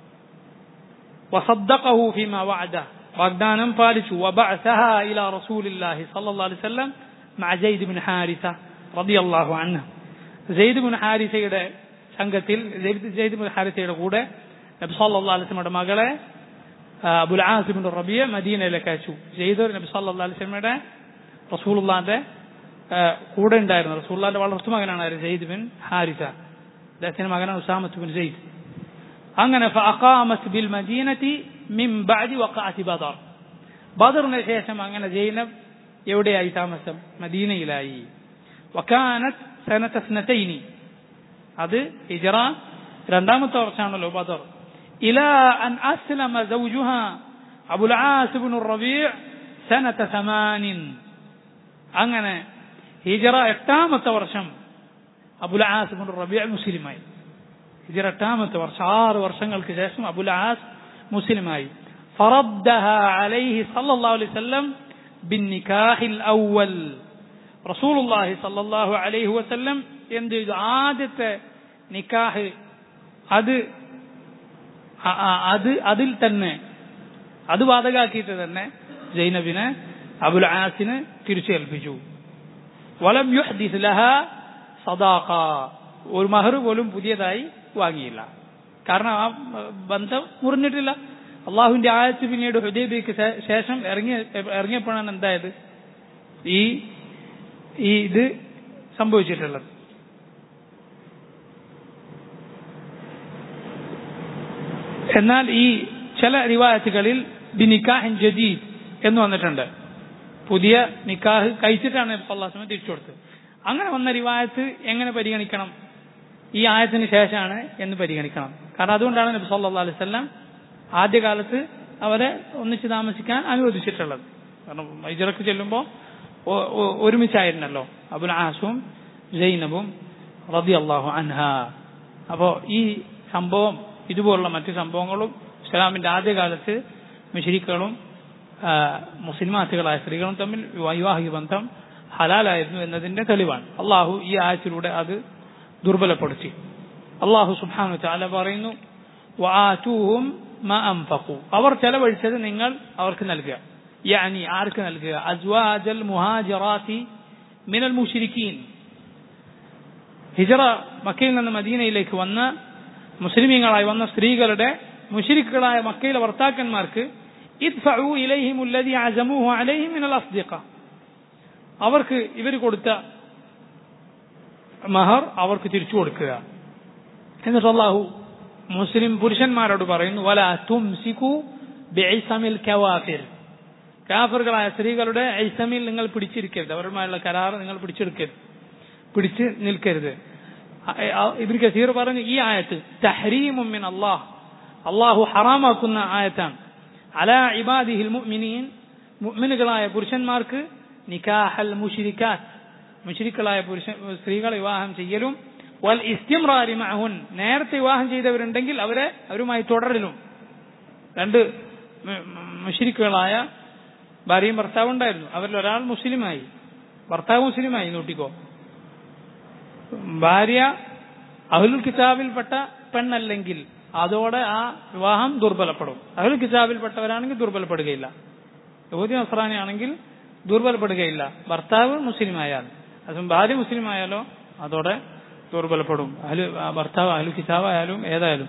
وصدقه فيما وعده വാഗ്ദാനം പാലിച്ചു وبعثها إلى رسول الله صلى الله عليه وسلم مع زيد بن حارثة رضي الله عنه زيد بن حارثയുടെ സംഘത്തിൽ സെയ്ദ് ബിൻ ഹാരിസയുടെ കൂടെ നബി സല്ലല്ലാഹു അലൈഹി വസല്ലമയുടെ മകളെ അബുൽ ആസിബിൻ റബിയ മദീനയിലേക്ക് അയച്ചു സെയ്ദ് നബി സല്ലല്ലാഹു അലൈഹി വസല്ലമയുടെ റസൂലുള്ളാന്റെ കൂടെ ഉണ്ടായിരുന്നു റസൂലുള്ളാന്റെ വളർത്തു മകനാണ് സെയ്ദ് ബിൻ ഹാരിസ അദ്ദേഹത്തിന്റെ മകനാണ് ഉസാമത്ത് ബിൻ സെയ്ദ് അങ്ങനെ ഫഅഖാമത്ത് ബിൽ മദീനത്തി മിൻ ബഅദി വഖഅത്തി ബദർ ബദറിന് ശേഷം അങ്ങനെ ജൈനബ് എവിടെയായി താമസം മദീനയിലായി വക്കാനത്ത് സനത സ്നതൈനി അത് ഹിജറ രണ്ടാമത്തെ വർഷമാണല്ലോ ബദർ ഇല അൻ അസ്ലമ സൗജുഹ അബുൽ ആസിബിൻ റബീഅ് സനത സമാനിൻ അങ്ങനെ ഹിജറ എട്ടാമത്തെ വർഷം അബുൽ ആസിബിൻ റബീഅ് മുസ്ലിമായി ഹിജറ എട്ടാമത്തെ വർഷം ആറ് വർഷങ്ങൾക്ക് ശേഷം അബുൽ ആസ് മുസ്ലിമായി فردها عليه صلى الله عليه وسلم بالنكاح الأول رسول الله صلى الله عليه وسلم എന്ത് ചെയ്തു ആദ്യത്തെ നിക്കാഹ് അത് അത് അതിൽ തന്നെ അത് ബാധകാക്കിയിട്ട് തന്നെ ജൈനബിനെ അബുൽ ആസിന് തിരിച്ചേൽപ്പിച്ചു വലം യുഹ്ദിസ് ലഹ സദാഖ ഒരു മഹർ പോലും പുതിയതായി വാങ്ങിയില്ല കാരണം ആ ബന്ധം മുറിഞ്ഞിട്ടില്ല അള്ളാഹുവിന്റെ ആയത്ത് പിന്നീട് ഹുദൈബിക്ക് ശേഷം ഇറങ്ങിയ ഇറങ്ങിയപ്പോഴാണ് എന്തായത് ഈ ഈ ഇത് സംഭവിച്ചിട്ടുള്ളത് എന്നാൽ ഈ ചില റിവായത്തുകളിൽ ബി നിക്കാഹിൻ ജദീദ് എന്ന് വന്നിട്ടുണ്ട് പുതിയ നിക്കാഹ് കഴിച്ചിട്ടാണ് അള്ളാഹുസ്ലമ തിരിച്ചു കൊടുത്തത് അങ്ങനെ വന്ന റിവായത്ത് എങ്ങനെ പരിഗണിക്കണം ഈ ആയത്തിന് ശേഷമാണ് എന്ന് പരിഗണിക്കണം കാരണം അതുകൊണ്ടാണ് നബി സല്ലാ അലൈഹി സ്വല്ലാം ആദ്യകാലത്ത് അവരെ ഒന്നിച്ച് താമസിക്കാൻ അനുവദിച്ചിട്ടുള്ളത് കാരണം മൈജറക്ക് ചെല്ലുമ്പോൾ ഒരുമിച്ചായിരുന്നല്ലോ അബുൽ ആസും ജൈനബും റബി അള്ളാഹു അൻഹ അപ്പോൾ ഈ സംഭവം ഇതുപോലുള്ള മറ്റു സംഭവങ്ങളും ഇസ്ലാമിന്റെ ആദ്യകാലത്ത് മിഷരിക്കുകളും മുസ്ലിമാത്തുകളായ സ്ത്രീകളും തമ്മിൽ വൈവാഹിക ബന്ധം ഹലാലായിരുന്നു എന്നതിന്റെ തെളിവാണ് അള്ളാഹു ഈ ആയത്തിലൂടെ അത് ദുർബലപ്പെടുത്തി അള്ളാഹു സുബാനു ചാല പറയുന്നു വാറ്റൂഹും അവർ ചെലവഴിച്ചത് നിങ്ങൾ അവർക്ക് നൽകുക യാനി ആർക്ക് നൽകുക അജ്വാജൽ മുഹാജറാത്തി മിനൽ മുഷിരിക്കീൻ ഹിജറ മക്കയിൽ നിന്ന് മദീനയിലേക്ക് വന്ന മുസ്ലിമീങ്ങളായി വന്ന സ്ത്രീകളുടെ മുഷിരിക്കുകളായ മക്കയിലെ ഭർത്താക്കന്മാർക്ക് ഇദ്ഫഉ ഇലൈഹിം ഉല്ലദി അസമുഹു അലൈഹിം മിനൽ അസ്ദിഖ അവർക്ക് ഇവർ കൊടുത്ത മഹർ അവർക്ക് തിരിച്ചു കൊടുക്കുക എന്നിട്ട് അള്ളാഹു മുസ്ലിം പുരുഷന്മാരോട് പറയുന്നു വല തുംസിക്കു ബിഐസമിൽ കവാഫിർ കാഫറുകളായ സ്ത്രീകളുടെ ഐസമിൽ നിങ്ങൾ പിടിച്ചിരിക്കരുത് അവരുമായുള്ള കരാർ നിങ്ങൾ പിടിച്ചെടുക്കരുത് പിടിച്ച് നിൽക്കരുത് ഇബിൻ കസീർ പറഞ്ഞു ഈ ആയത്ത് തഹരീമുമിൻ അള്ളാഹ് അള്ളാഹു ഹറാമാക്കുന്ന ആയത്താണ് അല ഇബാദിഹിൽ മുഅ്മിനീൻ മുഅ്മിനുകളായ പുരുഷന്മാർക്ക് നിക്കാഹൽ മുഷിരിക്കാത്ത് മുഷിരിക്കളായ പുരുഷ സ്ത്രീകളെ വിവാഹം ചെയ്യലും വൽ ഇസ്തിംറാരി മഅഹുൻ നേരത്തെ വിവാഹം ചെയ്തവരുണ്ടെങ്കിൽ അവരെ അവരുമായി തുടരലും രണ്ട് മുഷിരിക്കുകളായ ഭാര്യയും ഭർത്താവും ഉണ്ടായിരുന്നു അവരിൽ ഒരാൾ മുസ്ലിമായി ഭർത്താവ് മുസ്ലിമായി നോട്ടിക്കോ ഭാര്യ അഹുൽ കിതാബിൽപ്പെട്ട പെണ്ണല്ലെങ്കിൽ അതോടെ ആ വിവാഹം ദുർബലപ്പെടും അഹുൽ കിതാബിൽപ്പെട്ടവരാണെങ്കിൽ ദുർബലപ്പെടുകയില്ല യഹൂദി നസ്രാനി ആണെങ്കിൽ ദുർബലപ്പെടുകയില്ല ഭർത്താവ് മുസ്ലിമായാൽ അത് ഭാര്യ മുസ്ലിമായാലോ അതോടെ ദുർബലപ്പെടും അഹ്ലു ഭർത്താവ് അഹ്ലു കിതാബായാലും ഏതായാലും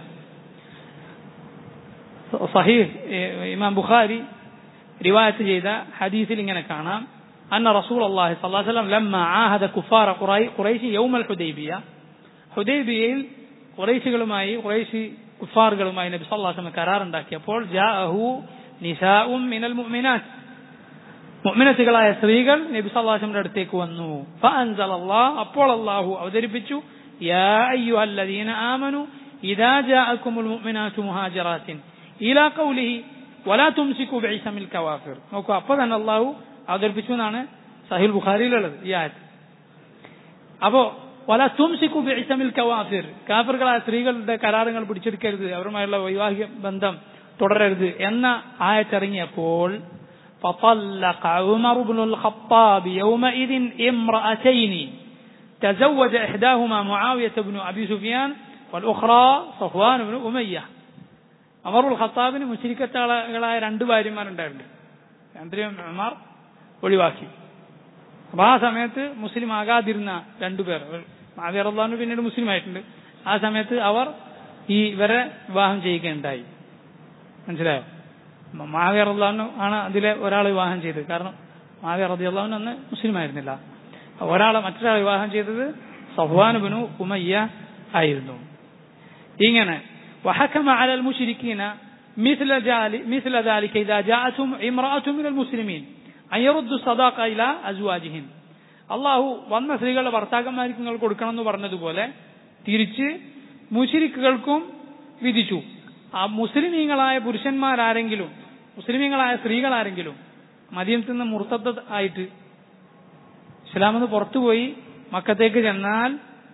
സഹീഹ് ഇമാം ബുഖാരി റിവായത്ത് ചെയ്ത ഹദീസിൽ ഇങ്ങനെ കാണാം أن رسول الله صلى الله عليه وسلم لما عاهد كفار قريش يوم الحديبية ഹുദൈബിയയിൽ കുറേശികളുമായി കുറേശി കുഫാറുകളുമായി നബി സല്ലാസ്ലം കരാറുണ്ടാക്കിയപ്പോൾ ജാഅഹു നിസാഉം മിനൽ മുഅ്മിനാത്ത് മുഅ്മിനത്തുകളായ സ്ത്രീകൾ നബി സല്ലാസ്ലമിന്റെ അടുത്തേക്ക് വന്നു ഫഅൻസൽ അല്ലാഹ് അപ്പോൾ അല്ലാഹു അവതരിപ്പിച്ചു യാ അയ്യുഹല്ലദീന ആമനു ഇദാ ജാഅക്കുമുൽ മുഅ്മിനാത്തു മുഹാജിറാത്തിൻ ഇലാ ഖൗലിഹി വലാ തുംസിക്കു ബിഇസമിൽ കവാഫിർ നോക്കൂ അപ്പോൾ തന്നെ അല്ലാഹു അവതരിപ്പിച്ചു എന്നാണ് സഹിൽ ബുഖാരിയിലുള്ളത് ഈ ആയത്ത് അപ്പോ വല തുംസിക്കു ബിഇസമിൽ കവാഫിർ കാഫിറുകളായ സ്ത്രീകളുടെ കരാറുകൾ പിടിച്ചെടുക്കരുത് അവരുമായുള്ള വൈവാഹിക ബന്ധം തുടരരുത് എന്ന ആയത്തിറങ്ങിയപ്പോൾ فطلق عمر بن الخطاب يومئذ امرأتين تزوج إحداهما معاوية بن أبي سفيان والأخرى صفوان بن أمية അമറുൽ ഖത്താബിന് മുസ്ലിക്കത്താളകളായ രണ്ട് ഭാര്യമാരുണ്ടായിരുന്നു രണ്ടിനും ഉമാർ ഒഴിവാക്കി അപ്പൊ ആ സമയത്ത് മുസ്ലിം ആകാതിരുന്ന രണ്ടുപേർ മാവിയർ അള്ളാഹു പിന്നീട് മുസ്ലിം ആയിട്ടുണ്ട് ആ സമയത്ത് അവർ ഈ ഇവരെ വിവാഹം ചെയ്യുകയുണ്ടായി മനസ്സിലായോ മാവിയർ അള്ളാഹു ആണ് അതിലെ ഒരാൾ വിവാഹം ചെയ്തത് കാരണം മാവിയർ റതി അള്ളാഹു അന്ന് മുസ്ലിം ആയിരുന്നില്ല ഒരാളെ മറ്റൊരാൾ വിവാഹം ചെയ്തത് സഹ്വാനുബിനു ഉമയ്യ ആയിരുന്നു ഇങ്ങനെ وحكم على المشركين مثل ذلك مثل ذلك إذا جاءتهم امرأة من المسلمين أن يردوا الصداقة إلى أزواجهم അള്ളാഹു വന്ന സ്ത്രീകളുടെ ഭർത്താക്കന്മാർക്ക് നിങ്ങൾ കൊടുക്കണം എന്ന് പറഞ്ഞതുപോലെ തിരിച്ച് മുഷിരിക്കുകൾക്കും വിധിച്ചു ആ മുസ്ലിമീങ്ങളായ പുരുഷന്മാരാരെങ്കിലും മുസ്ലിമീങ്ങളായ സ്ത്രീകളാരെങ്കിലും മദിയത്തിൽ നിന്ന് മുർത്തത്ത് ആയിട്ട് ഇസ്ലാമെന്ന് പുറത്തുപോയി മക്കത്തേക്ക് ചെന്നാൽ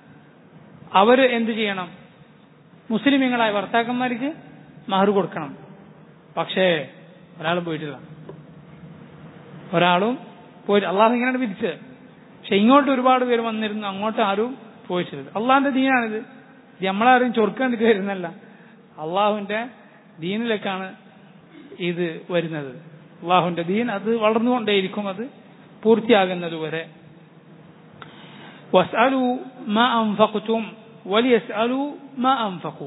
അവര് എന്ത് ചെയ്യണം മുസ്ലിമീങ്ങളായ ഭർത്താക്കന്മാർക്ക് മഹർ കൊടുക്കണം പക്ഷേ ഒരാളും പോയിട്ടില്ല ഒരാളും പോയി അള്ളാഹു ഇങ്ങനെയാണ് വിധിച്ചത് പക്ഷെ ഇങ്ങോട്ട് ഒരുപാട് പേര് വന്നിരുന്നു അങ്ങോട്ട് ആരും പോയിട്ടില്ല അള്ളാഹിന്റെ ദീനാണിത് ഇത് നമ്മളാരും ചൊറുക്കാൻ വേണ്ടിട്ട് വരുന്നല്ല അള്ളാഹുവിന്റെ ദീനിലേക്കാണ് ഇത് വരുന്നത് അള്ളാഹുവിന്റെ ദീൻ അത് വളർന്നുകൊണ്ടേയിരിക്കും അത് പൂർത്തിയാകുന്നത് വരെ വസ്അലു മാ അൻഫഖ്തും വലിയസ്അലു മാ അൻഫഖു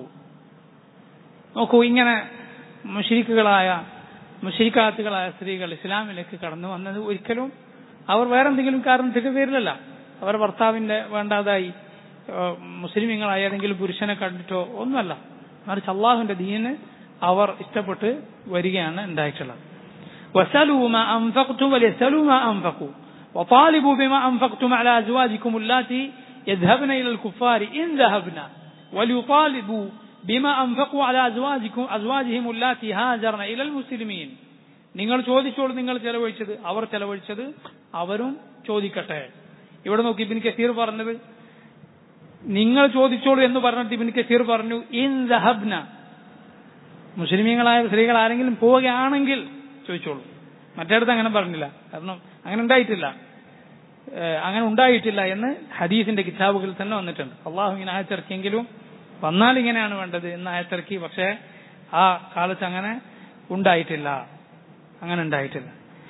നോക്കൂ ഇങ്ങനെ മുഷരിക്കുകളായ മുഷരിക്കാത്തുകളായ സ്ത്രീകൾ ഇസ്ലാമിലേക്ക് കടന്നു വന്നത് ഒരിക്കലും അവർ വേറെന്തെങ്കിലും കാരണത്തിന്റെ പേരിലല്ല അവർ ഭർത്താവിന്റെ വേണ്ടാതായി മുസ്ലിമീങ്ങളായ ഏതെങ്കിലും പുരുഷനെ കണ്ടിട്ടോ ഒന്നുമല്ല മറിച്ച് അള്ളാഹുവിന്റെ ദീന് അവർ ഇഷ്ടപ്പെട്ട് വരികയാണ് ഉണ്ടായിട്ടുള്ളത് وسلوا ما أنفقتم وليسألوا ما أنفقوا وطالبوا بما أنفقتم على أزواجكم اللاتي يذهبن إلى الكفار إن ذهبنا وليطالبوا بما أنفقوا على أزواجكم أزواجهم اللاتي هاجرن إلى المسلمين നിങ്ങൾ ചോദിച്ചോളൂ നിങ്ങൾ ചെലവഴിച്ചത് അവർ ചെലവഴിച്ചത് അവരും ചോദിക്കട്ടെ ഇവിടെ നോക്കി ഇബിൻ കസീർ പറഞ്ഞത് നിങ്ങൾ ചോദിച്ചോളൂ എന്ന് പറഞ്ഞിട്ട് ഇബിൻ കസീർ പറഞ്ഞു ഇൻ ദഹബ്ന മുസ്ലിമീങ്ങളായ സ്ത്രീകൾ ആരെങ്കിലും പോവുകയാണെങ്കിൽ ചോദിച്ചോളൂ മറ്റേടത്ത് അങ്ങനെ പറഞ്ഞില്ല കാരണം അങ്ങനെ ഉണ്ടായിട്ടില്ല അങ്ങനെ ഉണ്ടായിട്ടില്ല എന്ന് ഹദീസിന്റെ കിതാബുകളിൽ തന്നെ വന്നിട്ടുണ്ട് അള്ളാഹു ഇങ്ങനെ ആയത്തിറക്കിയെങ്കിലും വന്നാൽ ഇങ്ങനെയാണ് വേണ്ടത് എന്ന് ആയത്തിറക്കി പക്ഷേ ആ കാലത്ത് അങ്ങനെ ഉണ്ടായിട്ടില്ല അങ്ങനെ ഉണ്ടായിട്ടില്ല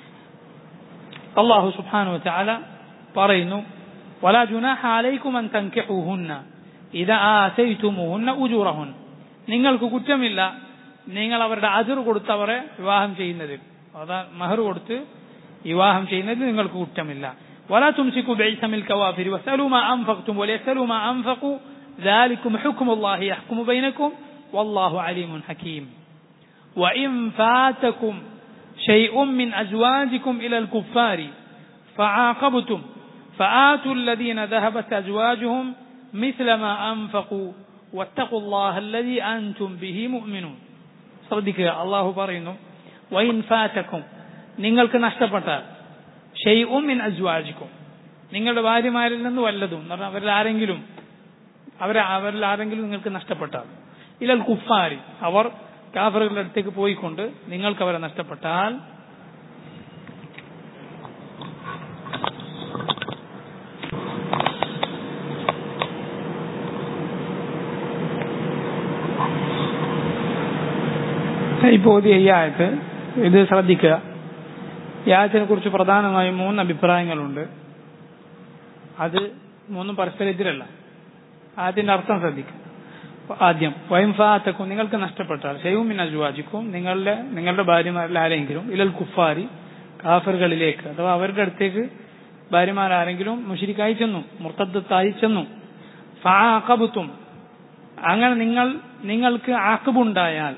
അള്ളാഹു സുബാനു ചാല പറയുന്നു ولا جناح عليكم أن تنكحوهن إذا آتيتموهن أجورهن നിങ്ങൾക്ക് കുറ്റമില്ല നിങ്ങൾ അവരുടെ അതിർ കൊടുത്ത് അവരെ വിവാഹം ചെയ്യുന്നതിൽ അതാ മഹർ കൊടുത്ത് വിവാഹം ചെയ്യുന്നതിൽ നിങ്ങൾക്ക് കുറ്റമില്ല ولا تمسكوا بعصم الكوافر واسألوا ما أنفقتم وليسألوا ما أنفقوا ذلكم حكم الله يحكم بينكم والله عليم حكيم وإن فاتكم شيء من أزواجكم إلى الكفار فعاقبتم فآتوا الذين ذهبت أزواجهم مثل ما أنفقوا واتقوا الله الذي أنتم به مؤمنون ശ്രദ്ധിക്കുക അള്ളാഹു പറയുന്നു വൈൻ ഫാറ്റക്കും നിങ്ങൾക്ക് നഷ്ടപ്പെട്ടാൽ ഷെയ്ഉം മിൻ അജ്വാജിക്കും നിങ്ങളുടെ ഭാര്യമാരിൽ നിന്ന് വല്ലതും എന്ന് പറഞ്ഞാൽ അവരിൽ ആരെങ്കിലും അവരെ അവരിൽ ആരെങ്കിലും നിങ്ങൾക്ക് നഷ്ടപ്പെട്ടാൽ ഇലൽ കുഫാരി അവർ കാഫറുകളുടെ അടുത്തേക്ക് പോയിക്കൊണ്ട് നിങ്ങൾക്ക് അവരെ നഷ്ടപ്പെട്ടാൽ ഇപ്പോൾ ഓതിയ ഈ ആയത്ത് ഇത് ശ്രദ്ധിക്കുക ഈ ആയത്തിനെ കുറിച്ച് പ്രധാനമായും മൂന്ന് അഭിപ്രായങ്ങളുണ്ട് അത് മൂന്നും പരസ്പരത്തിലല്ല ആയത്തിന്റെ അർത്ഥം ശ്രദ്ധിക്കുക ആദ്യം വൈംഫാത്തക്കും നിങ്ങൾക്ക് നഷ്ടപ്പെട്ടാൽ ഷെയ്മിൻ അജുവാജിക്കും നിങ്ങളുടെ നിങ്ങളുടെ ഭാര്യമാരിൽ ആരെങ്കിലും ഇലൽ കുഫാരി കാഫറുകളിലേക്ക് അഥവാ അവരുടെ അടുത്തേക്ക് ഭാര്യമാരാരെങ്കിലും മുഷിരിക്കായി ചെന്നു മുർത്തദ്ദത്തായി ചെന്നു ഫാഖബുത്തും അങ്ങനെ നിങ്ങൾ നിങ്ങൾക്ക് ആക്കബുണ്ടായാൽ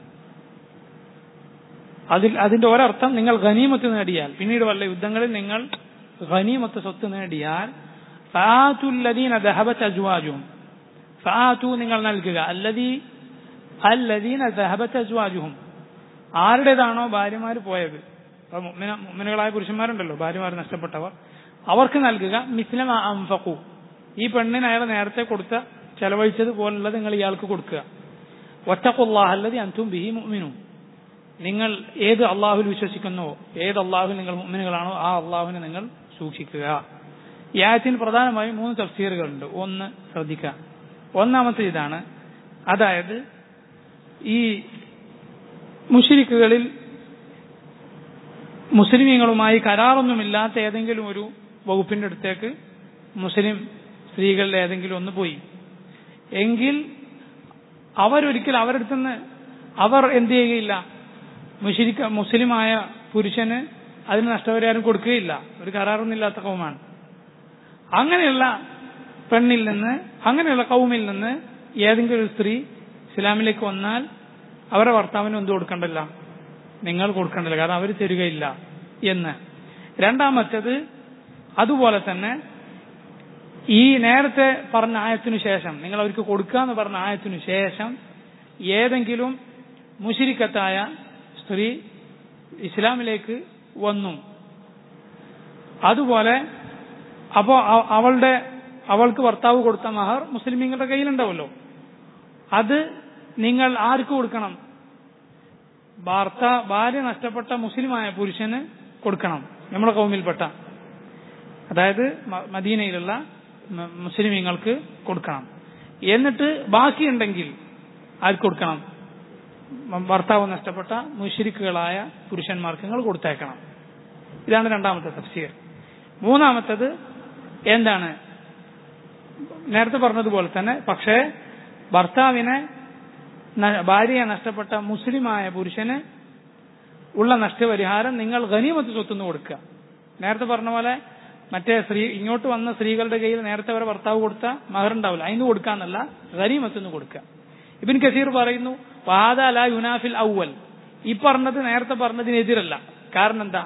അതിൽ അതിന്റെ ഒരർത്ഥം നിങ്ങൾ ഖനീമത്ത് നേടിയാൽ പിന്നീട് വല്ല യുദ്ധങ്ങളിൽ നിങ്ങൾ ഖനീമത്ത് സ്വത്ത് നേടിയാൽ ഫാത്തുല്ലദീന ദഹബത്ത് അജ്വാജും ഫാത്തു നിങ്ങൾ നൽകുക അല്ലദീ അല്ലദീന ദഹബത്ത് അജ്വാജുഹും ആരുടേതാണോ ഭാര്യമാർ പോയത് മുമ്മിനുകളായ പുരുഷന്മാരുണ്ടല്ലോ ഭാര്യമാർ നഷ്ടപ്പെട്ടവർ അവർക്ക് നൽകുക മിസ്ലമ അംഫഖു ഈ പെണ്ണിന് അയാൾ നേരത്തെ കൊടുത്ത ചെലവഴിച്ചത് പോലുള്ളത് നിങ്ങൾ ഇയാൾക്ക് കൊടുക്കുക ഒറ്റക്കൊല്ലാഹല്ലതി അന്തും ബിഹി മുഅ്മിനും നിങ്ങൾ ഏത് അള്ളാഹുൽ വിശ്വസിക്കുന്നുവോ ഏത് അള്ളാഹുൽ നിങ്ങൾ മുഅ്മിനുകളാണോ ആ അള്ളാഹുവിനെ നിങ്ങൾ സൂക്ഷിക്കുക ഈ ആയത്തിന് പ്രധാനമായും മൂന്ന് തഫ്സീറുകളുണ്ട് ഒന്ന് ശ്രദ്ധിക്കുക ഒന്നാമത്തെ ഇതാണ് അതായത് ഈ മുഷിരിക്കുകളിൽ മുസ്ലിമീങ്ങളുമായി കരാറൊന്നുമില്ലാത്ത ഏതെങ്കിലും ഒരു വകുപ്പിന്റെ അടുത്തേക്ക് മുസ്ലിം സ്ത്രീകളിൽ ഏതെങ്കിലും ഒന്ന് പോയി എങ്കിൽ അവരൊരിക്കൽ അവരുടെ അടുത്തുനിന്ന് അവർ എന്ത് ചെയ്യുകയില്ല മുഷിരിക്ക മുസ്ലിമായ പുരുഷന് അതിന് നഷ്ടപരിഹാരം കൊടുക്കുകയില്ല ഒരു കരാറൊന്നുമില്ലാത്ത കൗമാണ് അങ്ങനെയുള്ള പെണ്ണിൽ നിന്ന് അങ്ങനെയുള്ള കൗമിൽ നിന്ന് ഏതെങ്കിലും ഒരു സ്ത്രീ ഇസ്ലാമിലേക്ക് വന്നാൽ അവരുടെ ഭർത്താവിന് എന്ത് കൊടുക്കണ്ടല്ല നിങ്ങൾ കൊടുക്കണ്ടല്ല കാരണം അവർ തരികയില്ല എന്ന് രണ്ടാമത്തേത് അതുപോലെ തന്നെ ഈ നേരത്തെ പറഞ്ഞ ആയത്തിനു ശേഷം നിങ്ങൾ അവർക്ക് കൊടുക്കുക എന്ന് പറഞ്ഞ ആയത്തിനു ശേഷം ഏതെങ്കിലും മുഷിരിക്കത്തായ സ്ത്രീ ഇസ്ലാമിലേക്ക് വന്നു അതുപോലെ അപ്പോ അവളുടെ അവൾക്ക് ഭർത്താവ് കൊടുത്ത മഹർ മുസ്ലിമീങ്ങളുടെ കയ്യിലുണ്ടാവല്ലോ അത് നിങ്ങൾ ആർക്ക് കൊടുക്കണം ഭർത്ത ഭാര്യ നഷ്ടപ്പെട്ട മുസ്ലിമായ പുരുഷന് കൊടുക്കണം നമ്മുടെ കൗമിൽപ്പെട്ട അതായത് മദീനയിലുള്ള മുസ്ലിമീങ്ങൾക്ക് കൊടുക്കണം എന്നിട്ട് ബാക്കിയുണ്ടെങ്കിൽ ആർക്ക് കൊടുക്കണം ഭർത്താവ് നഷ്ടപ്പെട്ട മുഷിരിക്കുകളായ പുരുഷന്മാർക്ക് നിങ്ങൾ കൊടുത്തേക്കണം ഇതാണ് രണ്ടാമത്തെ തഫ്സീർ മൂന്നാമത്തത് എന്താണ് നേരത്തെ പറഞ്ഞതുപോലെ തന്നെ പക്ഷേ ഭർത്താവിനെ ന- ഭാര്യയെ നഷ്ടപ്പെട്ട മുസ്ലിമായ പുരുഷന് ഉള്ള നഷ്ടപരിഹാരം നിങ്ങൾ ഗനീമത്ത് സ്വത്തുനിന്ന് കൊടുക്കുക നേരത്തെ പറഞ്ഞ പോലെ മറ്റേ സ്ത്രീ ഇങ്ങോട്ട് വന്ന സ്ത്രീകളുടെ കയ്യിൽ നേരത്തെ വരെ ഭർത്താവ് കൊടുത്ത മഹർ ഉണ്ടാവില്ല അതിന് കൊടുക്കാന്നല്ല ഗനീമത്ത് കൊടുക്കുക ഇബിൻ കസീർ പറയുന്നു വാദ ല യുനാഫിൽ ഔവൽ ഈ പറഞ്ഞത് നേരത്തെ പറഞ്ഞതിനെതിരല്ല കാരണം എന്താ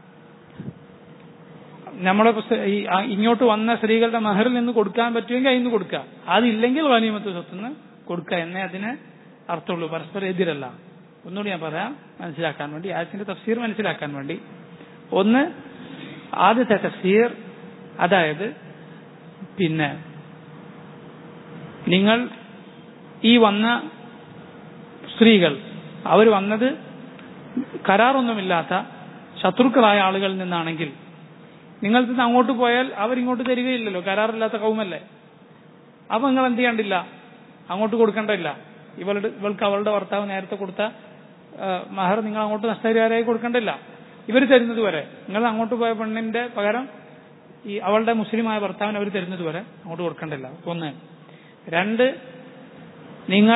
നമ്മളെ പുസ്ത- ഈ ആ- ഇങ്ങോട്ട് വന്ന സ്ത്രീകളുടെ മഹറിൽ നിന്ന് കൊടുക്കാൻ പറ്റുമെങ്കിൽ അതിന് കൊടുക്കുക അതില്ലെങ്കിൽ ഗനീമത്ത് സ്വത്തുനിന്ന് കൊടുക്കുക എന്നേ അതിന് അർത്ഥമുള്ളൂ പരസ്പരം എതിരല്ല ഒന്നുകൂടി ഞാൻ പറയാം മനസ്സിലാക്കാൻ വേണ്ടി ആയത്തിന്റെ തഫ്സീർ മനസ്സിലാക്കാൻ വേണ്ടി ഒന്ന് ആദ്യത്തെ തഫ്സീർ അതായത് പിന്നെ നിങ്ങൾ ഈ വന്ന സ്ത്രീകൾ അവർ വന്നത് കരാറൊന്നുമില്ലാത്ത ശത്രുക്കളായ ആളുകളിൽ നിന്നാണെങ്കിൽ നിങ്ങൾ നിന്ന് അങ്ങോട്ട് പോയാൽ അവരിങ്ങോട്ട് തരികയില്ലല്ലോ കരാറില്ലാത്ത കൗമല്ലേ അപ്പൊ നിങ്ങൾ എന്ത് ചെയ്യണ്ടില്ല അങ്ങോട്ട് കൊടുക്കണ്ടില്ല ഇവളുടെ ഇവൾക്ക് അവളുടെ ഭർത്താവ് നേരത്തെ കൊടുത്ത ആ, മഹർ നിങ്ങൾ അങ്ങോട്ട് നഷ്ടപരിഹാരമായി കൊടുക്കണ്ടില്ല ഇവർ തരുന്നത് വരെ നിങ്ങൾ അങ്ങോട്ട് പോയ പെണ്ണിന്റെ പകരം ഈ അവളുടെ മുസ്ലിമായ ഭർത്താവിന് അവർ തരുന്നത് വരെ അങ്ങോട്ട് കൊടുക്കണ്ടില്ല ഒന്ന് രണ്ട് നിങ്ങൾ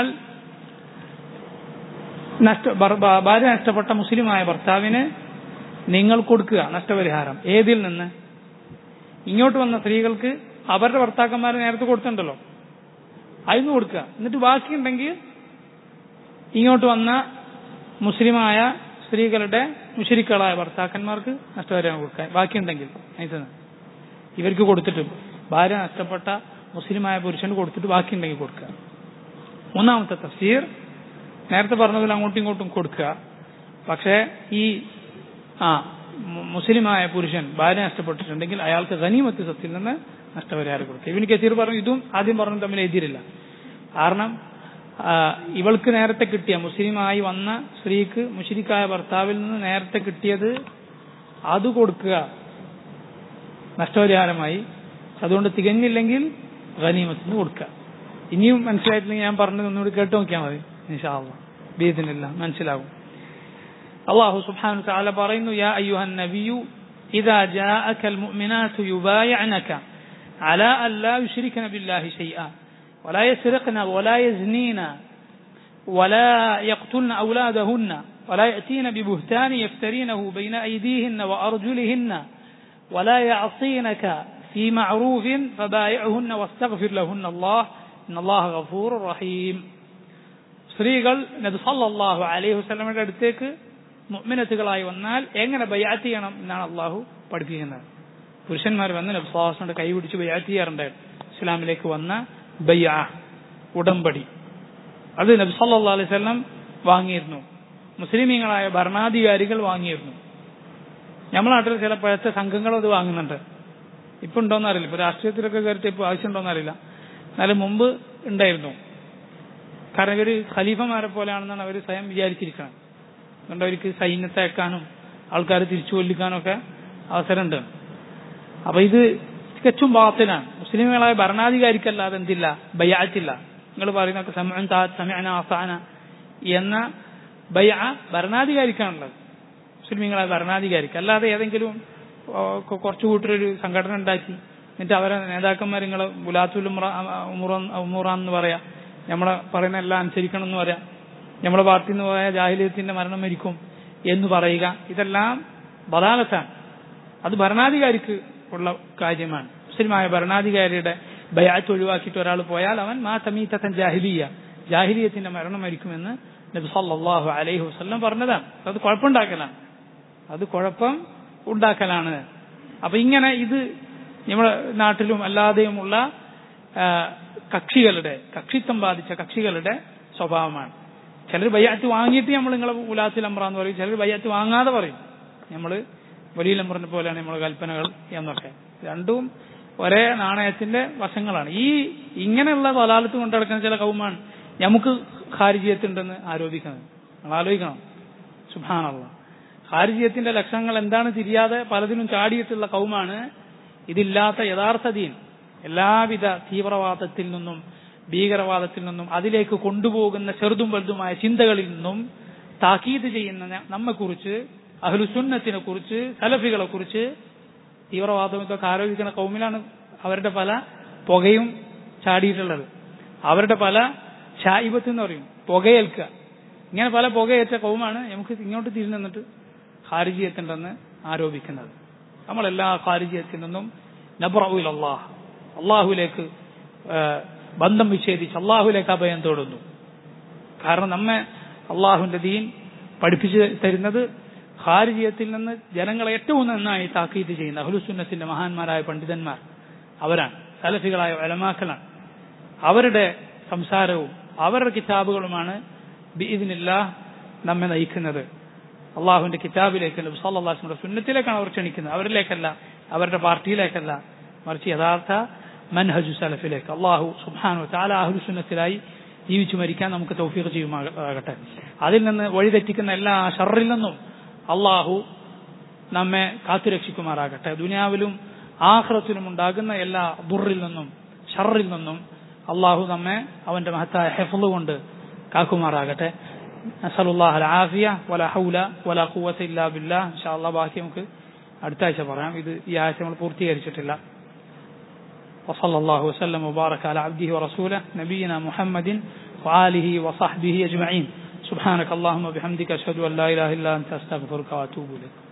നഷ്ട ഭർ- ഭ- ഭാര്യ നഷ്ടപ്പെട്ട മുസ്ലിമായ ഭർത്താവിന് നിങ്ങൾ കൊടുക്കുക നഷ്ടപരിഹാരം ഏതിൽ നിന്ന് ഇങ്ങോട്ട് വന്ന സ്ത്രീകൾക്ക് അവരുടെ ഭർത്താക്കന്മാർ നേരത്തെ കൊടുത്തിട്ടുണ്ടല്ലോ അതിന് കൊടുക്കുക എന്നിട്ട് ബാക്കിയുണ്ടെങ്കിൽ ഇങ്ങോട്ട് വന്ന മുസ്ലിമായ സ്ത്രീകളുടെ മുഷരിക്കളായ ഭർത്താക്കന്മാർക്ക് നഷ്ടപരിഹാരം കൊടുക്കുക ബാക്കിയുണ്ടെങ്കിൽ അതിന് ഇവർക്ക് കൊടുത്തിട്ട് ഭാര്യ നഷ്ടപ്പെട്ട മുസ്ലിമായ പുരുഷന് കൊടുത്തിട്ട് ബാക്കിയുണ്ടെങ്കിൽ കൊടുക്കുക മൂന്നാമത്തെ തഫ്സീർ നേരത്തെ പറഞ്ഞതിൽ അങ്ങോട്ടും ഇങ്ങോട്ടും കൊടുക്കുക പക്ഷേ ഈ ആ മു- മുസ്ലിമായ പുരുഷൻ ഭാര്യ നഷ്ടപ്പെട്ടിട്ടുണ്ടെങ്കിൽ അയാൾക്ക് ഗനീമത്ത് സ്വത്തിൽ നിന്ന് നഷ്ടപരിഹാരം കൊടുക്കുക ഇവന് കസീർ പറഞ്ഞു ഇതും ആദ്യം പറഞ്ഞു തമ്മിൽ എതിരില്ല കാരണം ആ, ഇവൾക്ക് നേരത്തെ കിട്ടിയ മുസ്ലിമായി വന്ന സ്ത്രീക്ക് മുഷിരിക്കായ ഭർത്താവിൽ നിന്ന് നേരത്തെ കിട്ടിയത് അത് കൊടുക്കുക നഷ്ടപരിഹാരമായി അതുകൊണ്ട് തികഞ്ഞില്ലെങ്കിൽ ഗനീമത്തിന് കൊടുക്കുക ഇനിയും മനസ്സിലായിട്ടില്ലെങ്കിൽ ഞാൻ പറഞ്ഞത് ഒന്നുകൂടി കേട്ട് നോക്കിയാൽ മതി നിഷാള്ള ബീദിനില്ല മനസ്സിലാകും അള്ളാഹു സുബ്ഹാനഹു വതആല പറയുന്നു യാ അയ്യുഹൻ നബിയു إذا جاءك المؤمنات يبايعنك على أن لا يشركن بالله شيئا ولا يسرقن ولا يزنين ولا يقتلن أولادهن ولا يأتين ببهتان يفترينه بين أيديهن وأرجلهن ولا يعصينك في معروف فبايعهن واستغفر لهن الله إن الله غفور رحيم സ്ത്രീകൾ നബി സല്ലല്ലാഹു അലൈഹി വസല്ലമയുടെ അടുത്തേക്ക് മുഅ്മിനത്തുകളായി വന്നാൽ എങ്ങനെ ബയാത്ത് ചെയ്യണം എന്നാണ് അള്ളാഹു പഠിപ്പിക്കുന്നത് പുരുഷന്മാർ വന്ന് നബി സല്ലല്ലാഹു കൈ പിടിച്ച് ബയാത്ത് ചെയ്യാറുണ്ടായിരുന്നു ഇസ്ലാമിലേക്ക് വന്ന ബയ്യ ഉടമ്പടി അത് നബി സല്ലല്ലാഹു അലൈഹി വസല്ലം വാങ്ങിയിരുന്നു മുസ്ലിമീങ്ങളായ ഭരണാധികാരികൾ വാങ്ങിയിരുന്നു നമ്മുടെ നാട്ടിൽ ചില പഴച്ച സംഘങ്ങളും അത് വാങ്ങുന്നുണ്ട് ഇപ്പൊ ഉണ്ടോന്ന് അറിയില്ല ഇപ്പൊ രാഷ്ട്രീയത്തിലൊക്കെ കയറിയിട്ട് ഇപ്പൊ ആവശ്യമുണ്ടോന്ന് അറിയില്ല എന്നാലും മുമ്പ് ഉണ്ടായിരുന്നു കാരണം ഇവര് ഖലീഫമാരെ പോലെയാണെന്നാണ് അവർ സ്വയം വിചാരിച്ചിരിക്കുന്നത് അതുകൊണ്ട് അവർക്ക് സൈന്യത്തെ അയക്കാനും ആൾക്കാരെ തിരിച്ചു കൊല്ലിക്കാനും ഒക്കെ അവസരമുണ്ട് അപ്പൊ ഇത് തികച്ചും ബാത്തിലാണ് മുസ്ലിമുകളായ ഭരണാധികാരിക്കല്ലാതെ എന്തില്ല ബയ്യാറ്റില്ല നിങ്ങൾ പറയുന്നൊക്കെ സമയം സമയന ആസാന എന്ന ബയ്യ ഭരണാധികാരിക്കാണുള്ളത് മുസ്ലിമീങ്ങളായ ഭരണാധികാരിക്ക് അല്ലാതെ ഏതെങ്കിലും ഓ, കൊ- കുറച്ചു കൂട്ടരൊരു സംഘടന ഉണ്ടാക്കി എന്നിട്ട് അവരെ നേതാക്കന്മാർ നിങ്ങൾ ബുലാത്തുൽ ഉമുറാന്ന് പറയാ നമ്മളെ പറയുന്ന എല്ലാം അനുസരിക്കണം എന്ന് പറയാം നമ്മളെ പാർട്ടിയിൽ നിന്ന് പോയ ജാഹിലിയത്തിന്റെ മരണം മരിക്കും എന്ന് പറയുക ഇതെല്ലാം ബദാലത്താണ് അത് ഭരണാധികാരിക്ക് ഉള്ള കാര്യമാണ് മുസ്ലിമായ ഭരണാധികാരിയുടെ ബയാറ്റ് ഒഴിവാക്കിയിട്ട് ഒരാൾ പോയാൽ അവൻ മാ തമീത്തൻ ജാഹിലിയ ജാഹിലിയത്തിന്റെ മരണം മരിക്കുമെന്ന് നബി സല്ലല്ലാഹു അലൈഹി വസല്ലം പറഞ്ഞതാണ് അത് കുഴപ്പമുണ്ടാക്കലാണ് അത് കുഴപ്പം ഉണ്ടാക്കലാണ് അപ്പൊ ഇങ്ങനെ ഇത് നമ്മുടെ നാട്ടിലും അല്ലാതെയുമുള്ള ആ, കക്ഷികളുടെ കക്ഷിത്വം ബാധിച്ച കക്ഷികളുടെ സ്വഭാവമാണ് ചിലർ ബയ്യാറ്റ് വാങ്ങിയിട്ട് നമ്മൾ നിങ്ങളെ ഉലാത്തിൽ അമ്രാന്ന് പറയും ചിലർ ബയ്യാറ്റ് വാങ്ങാതെ പറയും നമ്മൾ വലിയ നമ്പറിനെ പോലെയാണ് നമ്മളെ കൽപ്പനകൾ എന്നൊക്കെ രണ്ടും ഒരേ നാണയത്തിന്റെ വശങ്ങളാണ് ഈ ഇങ്ങനെയുള്ള വലാലത്ത് കൊണ്ടു നടക്കുന്ന ചില കൗമാണ് നമുക്ക് ഖാരിജിയത്തുണ്ടെന്ന് ആരോപിക്കുന്നത് നമ്മൾ ആലോചിക്കണം സുഭാനുള്ള ഖാരിജിയത്തിന്റെ ലക്ഷണങ്ങൾ എന്താണ് തിരിയാതെ പലതിനും ചാടിയിട്ടുള്ള കൗമാണ് ഇതില്ലാത്ത യഥാർത്ഥ ദീൻ എല്ലാവിധ തീവ്രവാദത്തിൽ നിന്നും ഭീകരവാദത്തിൽ നിന്നും അതിലേക്ക് കൊണ്ടുപോകുന്ന ചെറുതും വലുതുമായ ചിന്തകളിൽ നിന്നും താക്കീത് ചെയ്യുന്ന നമ്മെക്കുറിച്ച് അഹ്ലുസുന്നത്തിനെ കുറിച്ച് സലഫികളെ കുറിച്ച് തീവ്രവാദം ഇതൊക്കെ ആരോപിക്കുന്ന കൗമിലാണ് അവരുടെ പല പുകയും ചാടിയിട്ടുള്ളത് അവരുടെ പല ഷായിബത്ത് എന്ന് പറയും പുകയേൽക്കുക ഇങ്ങനെ പല പുകയേറ്റ കൗമാണ് നമുക്ക് ഇങ്ങോട്ട് തിരിഞ്ഞു നിന്നിട്ട് ഖാരിജിയത്തുണ്ടെന്ന് ആരോപിക്കുന്നത് നമ്മളെല്ലാ ഖാരിജിയത്തിൽ നിന്നും നബ്രഉൽ അള്ളാഹ് അള്ളാഹുലേക്ക് ബന്ധം വിച്ഛേദിച്ച് അള്ളാഹുലേക്ക് അഭയം തേടുന്നു കാരണം നമ്മെ അള്ളാഹുവിന്റെ ദീൻ പഠിപ്പിച്ചു തരുന്നത് ഖാരിജിയത്തിൽ നിന്ന് ജനങ്ങളെ ഏറ്റവും നന്നായി താക്കീത് ചെയ്യുന്ന അഹ്ലുസുന്നത്തിന്റെ മഹാന്മാരായ പണ്ഡിതന്മാർ അവരാണ് സലഫികളായ വലമാക്കളാണ് അവരുടെ സംസാരവും അവരുടെ കിതാബുകളുമാണ് ബീദിനില്ല നമ്മെ നയിക്കുന്നത് അള്ളാഹുവിന്റെ കിതാബിലേക്ക് സല്ലാസ്മിന്റെ സുന്നത്തിലേക്കാണ് അവർ ക്ഷണിക്കുന്നത് അവരിലേക്കല്ല അവരുടെ പാർട്ടിയിലേക്കല്ല മറിച്ച് യഥാർത്ഥ മൻഹജു സലഫിലേക്ക് അള്ളാഹു സുബാനു താല അഹുൽ സുന്നത്തിലായി ജീവിച്ചു മരിക്കാൻ നമുക്ക് തൗഫീഖ് ചെയ്യുമാകട്ടെ അതിൽ നിന്ന് വഴിതെറ്റിക്കുന്ന എല്ലാ ഷറിൽ നിന്നും അള്ളാഹു നമ്മെ കാത്തുരക്ഷിക്കുമാറാകട്ടെ ദുനിയാവിലും ആഹ്റത്തിലും ഉണ്ടാകുന്ന എല്ലാ ദുറിൽ നിന്നും ഷറിൽ നിന്നും അള്ളാഹു നമ്മെ അവന്റെ മഹത്തായ ഹെഫള് കൊണ്ട് കാക്കുമാറാകട്ടെ നസലുല്ലാഹ് ആഫിയ വല ഹൗല വല ഖുവത ഇല്ലാ ബില്ലാ ഇൻഷാ അല്ലാഹ് ബാക്കി നമുക്ക് അടുത്ത ആഴ്ച പറയാം ഇത് ഈ ആഴ്ച നമ്മൾ പൂർത്തീകരിച്ചിട്ടില്ല وصلى الله وسلم وبارك على عبده ورسوله نبينا محمد وآله وصحبه أجمعين سبحانك اللهم وبحمدك أشهد أن لا إله إلا أنت أستغفرك وأتوب إليك